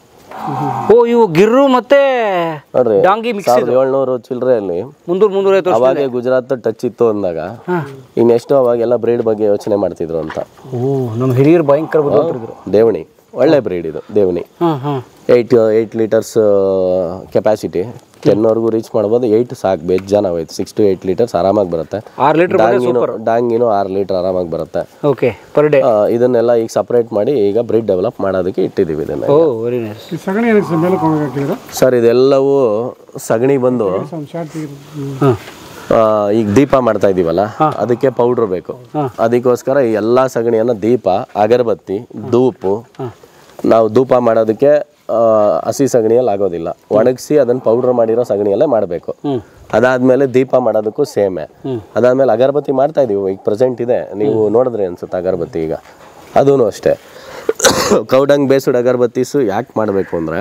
ಓ ಇವು ಗಿರ್ರು ಮತ್ತೆ ನೋಡ್ರಿ ಡಾಂಗಿ ಮಿಕ್ಸ್ ಸಾವಿರದ ಏಳ್ನೂರು ಚಿಲ್ಲರೆಯಲ್ಲಿ ಮುನ್ನೂರು ಮುನ್ನೂರೈವತ್ತು ವರ್ಷ ಅವಾಗ ಗುಜರಾತ್ ಟಚ್ ಇತ್ತು ಅಂದಾಗ ಇನ್ನೆಷ್ಟು ಅವಾಗೆಲ್ಲ ಬ್ರೀಡ್ ಬಗ್ಗೆ ಯೋಚನೆ ಮಾಡ್ತಿದ್ರು ಅಂತ ಓ ನಮ್ಮ ಹಿರಿಯರು ಭಯಂಕರ ಬುದ್ಧಿವಂತರಿದ್ರು ದೇವಣಿ ಒಳ್ಳೆ ಬ್ರೀಡ್ ಇದು ದೇವಣಿ ಹಾಂ ಹಾಂ ಏಯ್ಟ್ ಏಯ್ಟ್ ಲೀಟರ್ಸ್ ಕೆಪಾಸಿಟಿ ಟೆನ್ವರೆಗೂ ರೀಚ್ ಮಾಡ್ಬೋದು ಏಯ್ಟ್ ಸಾಕು ಬೇಜ್ ಜನ ಹೋಯ್ತು ಸಿಕ್ಸ್ ಟು ಏಯ್ಟ್ ಲೀಟರ್ಸ್ ಆರಾಮಾಗಿ ಬರುತ್ತೆ ಆರು ಲೀಟ್ರ್ ಡಾಂಗಿನು ಡಾಂಗಿನು ಆರು ಲೀಟರ್ ಆರಾಮಾಗಿ ಬರುತ್ತೆ ಓಕೆ ಪರ್ ಡೇ ಆ, ಇದನ್ನೆಲ್ಲ ಈಗ ಸಪ್ರೇಟ್ ಮಾಡಿ ಈಗ ಬ್ರೀಡ್ ಡೆವಲಪ್ ಮಾಡೋದಕ್ಕೆ ಇಟ್ಟಿದ್ದೀವಿ ಇದನ್ನ ಓ ವೆರಿ ನೈಸ್ ಈ ಸಗಣಿ ಏನಕ್ಕೆ ಸರ್ ಮೇಲೆ ಕೊಂಡು ಹಾಕಿದ್ರು ಸರ್ ಇದೆಲ್ಲವೂ ಸಗಣಿ ಬಂದು ಒಂದು ಶಾರ್ಟ್ ತೆಗೆದು ಹಾಂ ಆ, ಈಗ ದೀಪ ಮಾಡ್ತಾ ಇದೀವಲ್ಲ ಅದಕ್ಕೆ ಪೌಡ್ರ್ ಬೇಕು ಅದಕ್ಕೋಸ್ಕರ ಈ ಎಲ್ಲ ಸಗಣಿಯನ್ನ ದೀಪ ಅಗರಬತ್ತಿ ಧೂಪು ನಾವು ಧೂಪ ಮಾಡೋದಕ್ಕೆ ಆ, ಹಸಿ ಸಗಣಿಯಲ್ಲಿ ಆಗೋದಿಲ್ಲ ಒಣಗಿಸಿ ಅದನ್ನ ಪೌಡ್ರ್ ಮಾಡಿರೋ ಸಗಣಿಯಲ್ಲೇ ಮಾಡಬೇಕು ಅದಾದ್ಮೇಲೆ ದೀಪ ಮಾಡೋದಕ್ಕೂ ಸೇಮೆ ಅದಾದ್ಮೇಲೆ ಅಗರಬತ್ತಿ ಮಾಡ್ತಾ ಇದೀವಿ ಈಗ ಪ್ರೆಸೆಂಟ್ ಇದೆ ನೀವು ನೋಡಿದ್ರಿ ಅನ್ಸುತ್ತೆ ಅಗರಬತ್ತಿ ಈಗ ಅದೂ ಅಷ್ಟೇ ಕೌಡಂಗ್ ಬೇಸ್ಡ್ ಅಗರಬತ್ತೀಸು ಯಾಕೆ ಮಾಡಬೇಕು ಅಂದರೆ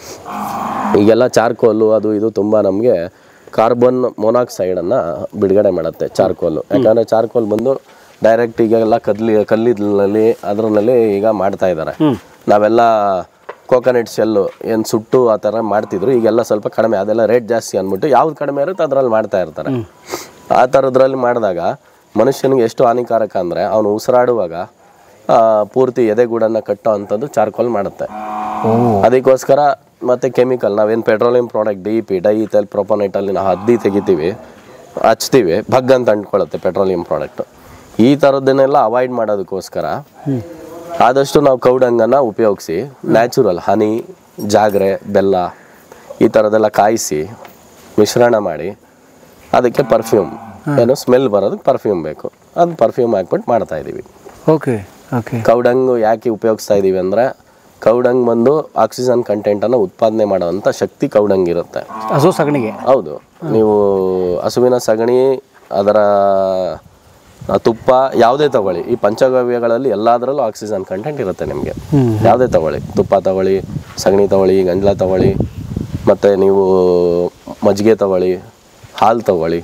ಈಗೆಲ್ಲ ಚಾರ್ಕೋಲು ಅದು ಇದು ತುಂಬ ನಮಗೆ ಕಾರ್ಬನ್ ಮೊನಾಕ್ಸೈಡನ್ನು ಬಿಡುಗಡೆ ಮಾಡುತ್ತೆ ಚಾರ್ಕೋಲು ಯಾಕಂದರೆ ಚಾರ್ಕೋಲ್ ಬಂದು ಡೈರೆಕ್ಟ್ ಈಗೆಲ್ಲ ಕದ್ಲಿ ಕಲ್ಲಿನಲ್ಲಿ ಅದರಲ್ಲಿ ಈಗ ಮಾಡ್ತಾ ಇದ್ದಾರೆ ನಾವೆಲ್ಲ ಕೋಕೋನಟ್ ಶೆಲ್ಲು ಏನು ಸುಟ್ಟು ಆ ಥರ ಮಾಡ್ತಿದ್ರು ಈಗೆಲ್ಲ ಸ್ವಲ್ಪ ಕಡಿಮೆ ಅದೆಲ್ಲ ರೇಟ್ ಜಾಸ್ತಿ ಅಂದ್ಬಿಟ್ಟು ಯಾವ್ದು ಕಡಿಮೆ ಇರುತ್ತೆ ಅದರಲ್ಲಿ ಮಾಡ್ತಾ ಇರ್ತಾರೆ ಆ ಥರದ್ರಲ್ಲಿ ಮಾಡಿದಾಗ ಮನುಷ್ಯನಿಗೆ ಎಷ್ಟು ಹಾನಿಕಾರಕ ಅಂದರೆ ಅವನು ಉಸಿರಾಡುವಾಗ ಆ, ಪೂರ್ತಿ ಎದೆಗೂಡನ್ನು ಕಟ್ಟೋ ಅಂಥದ್ದು ಚಾರ್ಕೋಲ್ ಮಾಡುತ್ತೆ ಅದಕ್ಕೋಸ್ಕರ ಮತ್ತೆ ಕೆಮಿಕಲ್ ನಾವೇನು petroleum product D P diethyl ಪ್ರೊಪೋನೈಟಲ್ಲಿ ನಾವು ಹದ್ದಿ ತೆಗಿತೀವಿ ಹಚ್ತೀವಿ ಭಗ್ ಅಂತ ಅಂಟ್ಕೊಳ್ಳುತ್ತೆ ಪೆಟ್ರೋಲಿಯಂ ಪ್ರಾಡಕ್ಟ್ ಈ ಥರದ್ದನ್ನೆಲ್ಲ ಅವಾಯ್ಡ್ ಮಾಡೋದಕ್ಕೋಸ್ಕರ ಆದಷ್ಟು ನಾವು ಕೌಡಂಗನ್ನು ಉಪಯೋಗಿಸಿ ನ್ಯಾಚುರಲ್ ಹನಿ ಜಾಗ್ರೆ ಬೆಲ್ಲ ಈ ಥರದ್ದೆಲ್ಲ ಕಾಯಿಸಿ ಮಿಶ್ರಣ ಮಾಡಿ ಅದಕ್ಕೆ ಪರ್ಫ್ಯೂಮ್ ಏನು ಸ್ಮೆಲ್ ಬರೋದಕ್ಕೆ ಪರ್ಫ್ಯೂಮ್ ಬೇಕು ಅದು ಪರ್ಫ್ಯೂಮ್ ಹಾಕ್ಬಿಟ್ಟು ಮಾಡ್ತಾ ಇದ್ದೀವಿ ಓಕೆ ಓಕೆ ಕೌಡಂಗ್ ಯಾಕೆ ಉಪಯೋಗಿಸ್ತಾ ಇದೀವಿ ಅಂದ್ರೆ ಕೌಡಂಗ್ ಬಂದು ಆಕ್ಸಿಜನ್ ಕಂಟೆಂಟನ್ನು ಉತ್ಪಾದನೆ ಮಾಡುವಂಥ ಶಕ್ತಿ ಕೌಡಂಗ್ ಇರುತ್ತೆ ಹಸು ಸಗಣಿಗೆ ಹೌದು ನೀವು ಹಸುವಿನ ಸಗಣಿ ಅದರ ಆ, ತುಪ್ಪ ಯಾವುದೇ ತಗೊಳ್ಳಿ ಈ ಪಂಚಗವ್ಯಗಳಲ್ಲಿ ಎಲ್ಲದರಲ್ಲೂ ಆಕ್ಸಿಜನ್ ಕಂಟೆಂಟ್ ಇರುತ್ತೆ ನಿಮಗೆ ಯಾವುದೇ ತಗೊಳ್ಳಿ ತುಪ್ಪ ತಗೊಳ್ಳಿ ಸಗಣಿ ತಗೊಳ್ಳಿ ಗಂಜಲ ತಗೊಳ್ಳಿ ಮತ್ತು ನೀವು ಮಜ್ಜಿಗೆ ತಗೊಳ್ಳಿ ಹಾಲು ತಗೊಳ್ಳಿ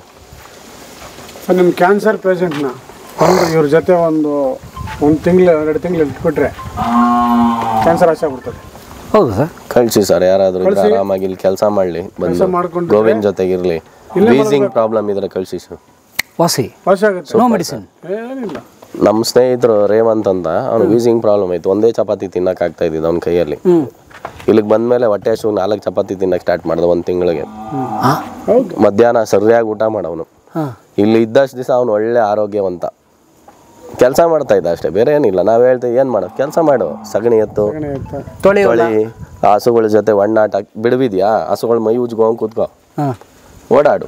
ಸರ್ ನಿಮ್ಮ ಕ್ಯಾನ್ಸರ್ ಪೇಷಂಟ್ನ ಒಂದು ಇವ್ರ ಜೊತೆ ಒಂದು ಒಂದು ತಿಂಗಳು ಎರಡು ತಿಂಗಳು ಇಟ್ಬಿಟ್ರೆ ಕ್ಯಾನ್ಸರ್ ಆಸೆ ಆಗ್ಬಿಡ್ತದೆ ಹೌದು ಸರ್ ಕಳಿಸಿ ಸರ್ ಯಾರಾದರೂ ಇದ್ರೆ ಆರಾಮಾಗಿ ಇಲ್ಲಿ ಕೆಲಸ ಮಾಡಲಿ ಬಂದು ಮಾಡ್ಕೊಂಡ್ರೆ ಗೋವಿನ ಜೊತೆಗಿರಲಿ ವೀಸಿಂಗ್ ಪ್ರಾಬ್ಲಮ್ ಇದ್ರೆ ಕಳಿಸಿ ಸರ್ ವಾಸಿ ವಾಸಿ ಆಗುತ್ತೆ ನೋ ಮೆಡಿಸಿನ್ ಏನಿಲ್ಲ ನಮ್ಮ ಸ್ನೇಹಿತರು ರೇವಂತ್ ಅಂತ ಅವ್ನು ವೀಸಿಂಗ್ ಪ್ರಾಬ್ಲಮ್ ಆಯ್ತು ಒಂದೇ ಚಪಾತಿ ತಿನ್ನಕ್ ಆಗ್ತಾ ಇದ್ದಿದ್ದು ಅವ್ನ ಕೈಯಲ್ಲಿ ಇಲ್ಲಿಗೆ ಬಂದ್ಮೇಲೆ ಹೊಟ್ಟೆ ಹಸು ನಾಲ್ಕು ಚಪಾತಿ ತಿನ್ನಕ್ ಸ್ಟಾರ್ಟ್ ಮಾಡ್ದೆ ಒಂದು ತಿಂಗಳಿಗೆ ಮಧ್ಯಾಹ್ನ ಸರಿಯಾಗಿ ಊಟ ಮಾಡವನು ಇಲ್ಲಿ ಇದ್ದಷ್ಟು ದಿವಸ ಅವನು ಒಳ್ಳೆ ಆರೋಗ್ಯವಂತ ಕೆಲಸ ಮಾಡ್ತಾ ಇದ್ದ ಅಷ್ಟೇ ಬೇರೆ ಏನಿಲ್ಲ ನಾವು ಹೇಳ್ತೀವಿ ಏನು ಮಾಡೋದು ಕೆಲಸ ಮಾಡು ಸಗಣಿ ಎತ್ತು ತೊಳಿ ತೊಳಿ ಹಸುಗಳ ಜೊತೆ ಒಣ್ಣಾಟ ಬಿಡುವಿದ್ಯಾ ಹಸುಗಳು ಮೈ ಉಜ್ಕೊಂಡು ಕೂತ್ಕೋ ಹಾಂ ಓಡಾಡು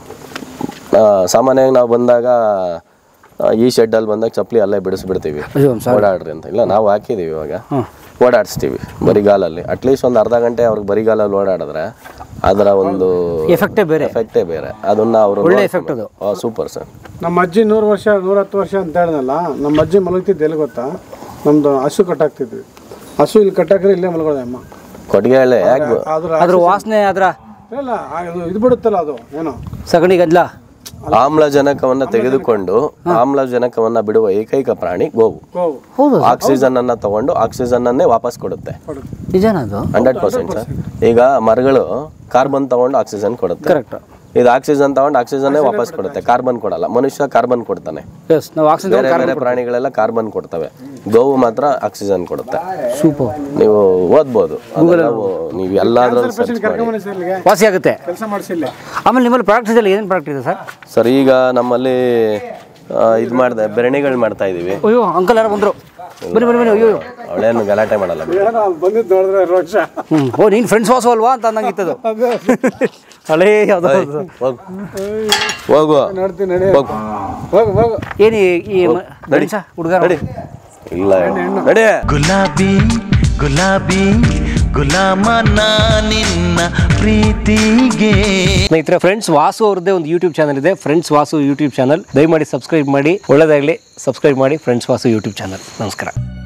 ಆ, ಸಾಮಾನ್ಯವಾಗಿ ನಾವು ಬಂದಾಗ ಆ, ಈ ಶೆಡ್ಡಲ್ಲಿ ಬಂದಾಗ ಚಪ್ಪಲಿ ಅಲ್ಲೇ ಬಿಡಿಸ್ಬಿಡ್ತೀವಿ ಅಯ್ಯೋ ಸಾರಿ ಓಡಾಡ್ರಿ ಅಂತ ಇಲ್ಲ ನಾವು ಹಾಕಿದೀವಿ ಇವಾಗ ಓಡಾಡಿಸ್ತೀವಿ ಬರಿಗಾಲಲ್ಲಿ ಅಟ್ಲೀಸ್ಟ್ ಒಂದು ಅರ್ಧ ಗಂಟೆ ಅವ್ರಿಗೆ ಬರಿಗಾಲಲ್ಲಿ ಓಡಾಡಿದ್ರೆ ಅದರ ಒಂದು ಎಫೆಕ್ಟೇ ಬೇರೆ ಎಫೆಕ್ಟೇ ಬೇರೆ ಅದನ್ನ ಅವರು ಒಳ್ಳೆ effect ಅದು. ಸೂಪರ್ ಸರ್ ನಮ್ಮ ಅಜ್ಜಿ ನೂರು ವರ್ಷ ನೂರತ್ತು ವರ್ಷ ಅಂತ ಹೇಳಿದ್ನಲ್ಲ ನಮ್ಮ ಅಜ್ಜಿ ಮಲಗ್ತಿದ್ದು ಎಲ್ಲಿ ಗೊತ್ತಾ ನಮ್ದು ಹಸು ಕಟ್ಟಾಕ್ತಿದ್ವಿ ಹಸು ಇಲ್ಲಿ ಕಟ್ಟಾಕ್ರೆ ಇಲ್ಲೇ ಮಲಗೋದೆ ಅಮ್ಮ ಕೊಟ್ಟಿಗೆ ಹೇಳಿ ಯಾಕೆ ಅದ್ರ ಅದ್ರ ವಾಸನೆ ಅದರ ಇಲ್ಲ ಅದು ಇದು ಬಿಡುತ್ತಲ್ಲ ಅದು ಏನೋ ಸಗಣಿ ಗದ್ಲ ಆಮ್ಲಜನಕವನ್ನ ತೆಗೆದುಕೊಂಡು ಆಮ್ಲಜನಕವನ್ನ ಬಿಡುವ ಏಕೈಕ ಪ್ರಾಣಿ ಗೋವು ಗೋವು ಹೌದು ಆಕ್ಸಿಜನ್ ಅನ್ನ ತಗೊಂಡು ಆಕ್ಸಿಜನ್ ಅನ್ನೇ ವಾಪಸ್ ಕೊಡುತ್ತೆ ನಿಜಾನ ಅದು ಹಂಡ್ರೆಡ್ ಪರ್ಸೆಂಟ್ ಸರ್ ಈಗ ಮರಗಳು ಕಾರ್ಬನ್ ತಗೊಂಡು ಆಕ್ಸಿಜನ್ ಕೊಡುತ್ತೆ ಕರೆಕ್ಟ್ ಇದು ಆಕ್ಸಿಜನ್ ತಗೊಂಡು ಆಕ್ಸಿಜನ್ನೇ ವಾಪಸ್ ಕೊಡುತ್ತೆ ಕಾರ್ಬನ್ ಕೊಡಲ್ಲ ಮನುಷ್ಯ ಕಾರ್ಬನ್ ಕೊಡ್ತಾನೆ ಎಸ್ ನಾವು ಆಕ್ಸಿಜನ್ ಬೇರೆ ಬೇರೆ ಪ್ರಾಣಿಗಳೆಲ್ಲ ಕಾರ್ಬನ್ ಕೊಡ್ತವೆ ಗೋವು ಮಾತ್ರ ಆಕ್ಸಿಜನ್ ಕೊಡುತ್ತೆ ಸೂಪರ್ ನೀವು ಓದ್ಬೋದು ಅದೆಲ್ಲ ನೀವು ಎಲ್ಲಾದ್ರಲ್ಲೂ ಸರ್ಚ್ ಮಾಡಿ ಕರ್ಕೊಂಬನ್ನಿ ಸರ್ ಇಲ್ಲಿಗೆ ವಾಸಿ ಆಗುತ್ತೆ ಕೆಲಸ ಮಾಡಿಸಿಲ್ಲ ಆಮೇಲೆ ನಿಮ್ಮಲ್ಲಿ ಪ್ರಾಡಕ್ಟ್ಸ್ ಎಲ್ಲ ಏನೇನು ಪ್ರಾಡಕ್ಟ್ ಇದೆ ಸರ್ ಸರ್ ಈಗ ನಮ್ಮಲ್ಲಿ ಇದು ಮಾಡಿದೆ ಬೆರಣಿಗಳು ಮಾಡ್ತಾ ಇದೀವಿ ಅಯ್ಯೋ ಅಂಕಲ್ ಯಾರು ಬಂದರು ಬನ್ನಿ ಬನ್ನಿ ಬನ್ನಿ ಅಯ್ಯೋ ಅಯ್ಯೋ. ಅವಳೇನು ಗಲಾಟೆ ಮಾಡಲ್ಲ ಬಿಡಿ. ಏನೋ ಬಂದಿದ್ದು ನೋಡಿದ್ರೆ ಎರಡು ವರ್ಷ ಹ್ಮ್ ಓ ನೀನು ಫ್ರೆಂಡ್ಸ್ ವಾಸು ಅಲ್ವಾ ಅಂತ ಅಂದಂಗಿತ್ತದು ಹಳೇ ಯಾವ್ದೋ ಅದು. ಹೋಗು ಹೋಗು ನೋಡ್ತೀನಿ ನಡಿ ಹೋಗು ಹೋಗು ಹೋಗು ಏನು ಈ- ಈ ಮ- ಗಣೇಶ ಹುಡುಗ ನಡಿ ಇಲ್ಲ ನಡಿ ಗುಲಾಬಿ ಗುಲಾಬಿ ಗುಲಾಮ ನಿನ್ನ ಪ್ರೀತಿಗೆ ಸ್ನೇಹಿತರೆ ಫ್ರೆಂಡ್ಸ್ ವಾಸು ಅವ್ರದ್ದೇ ಒಂದು ಯೂಟ್ಯೂಬ್ ಚಾನಲ್ ಇದೆ ಫ್ರೆಂಡ್ಸ್ ವಾಸು ಯೂಟ್ಯೂಬ್ ಚಾನಲ್ ದಯಮಾಡಿ ಸಬ್ಸ್ಕ್ರೈಬ್ ಮಾಡಿ ಒಳ್ಳೆದಾಗಲಿ ಸಬ್ಸ್ಕ್ರೈಬ್ ಮಾಡಿ ಫ್ರೆಂಡ್ಸ್ ವಾಸು ಯೂಟ್ಯೂಬ್ ಚಾನಲ್ ನಮಸ್ಕಾರ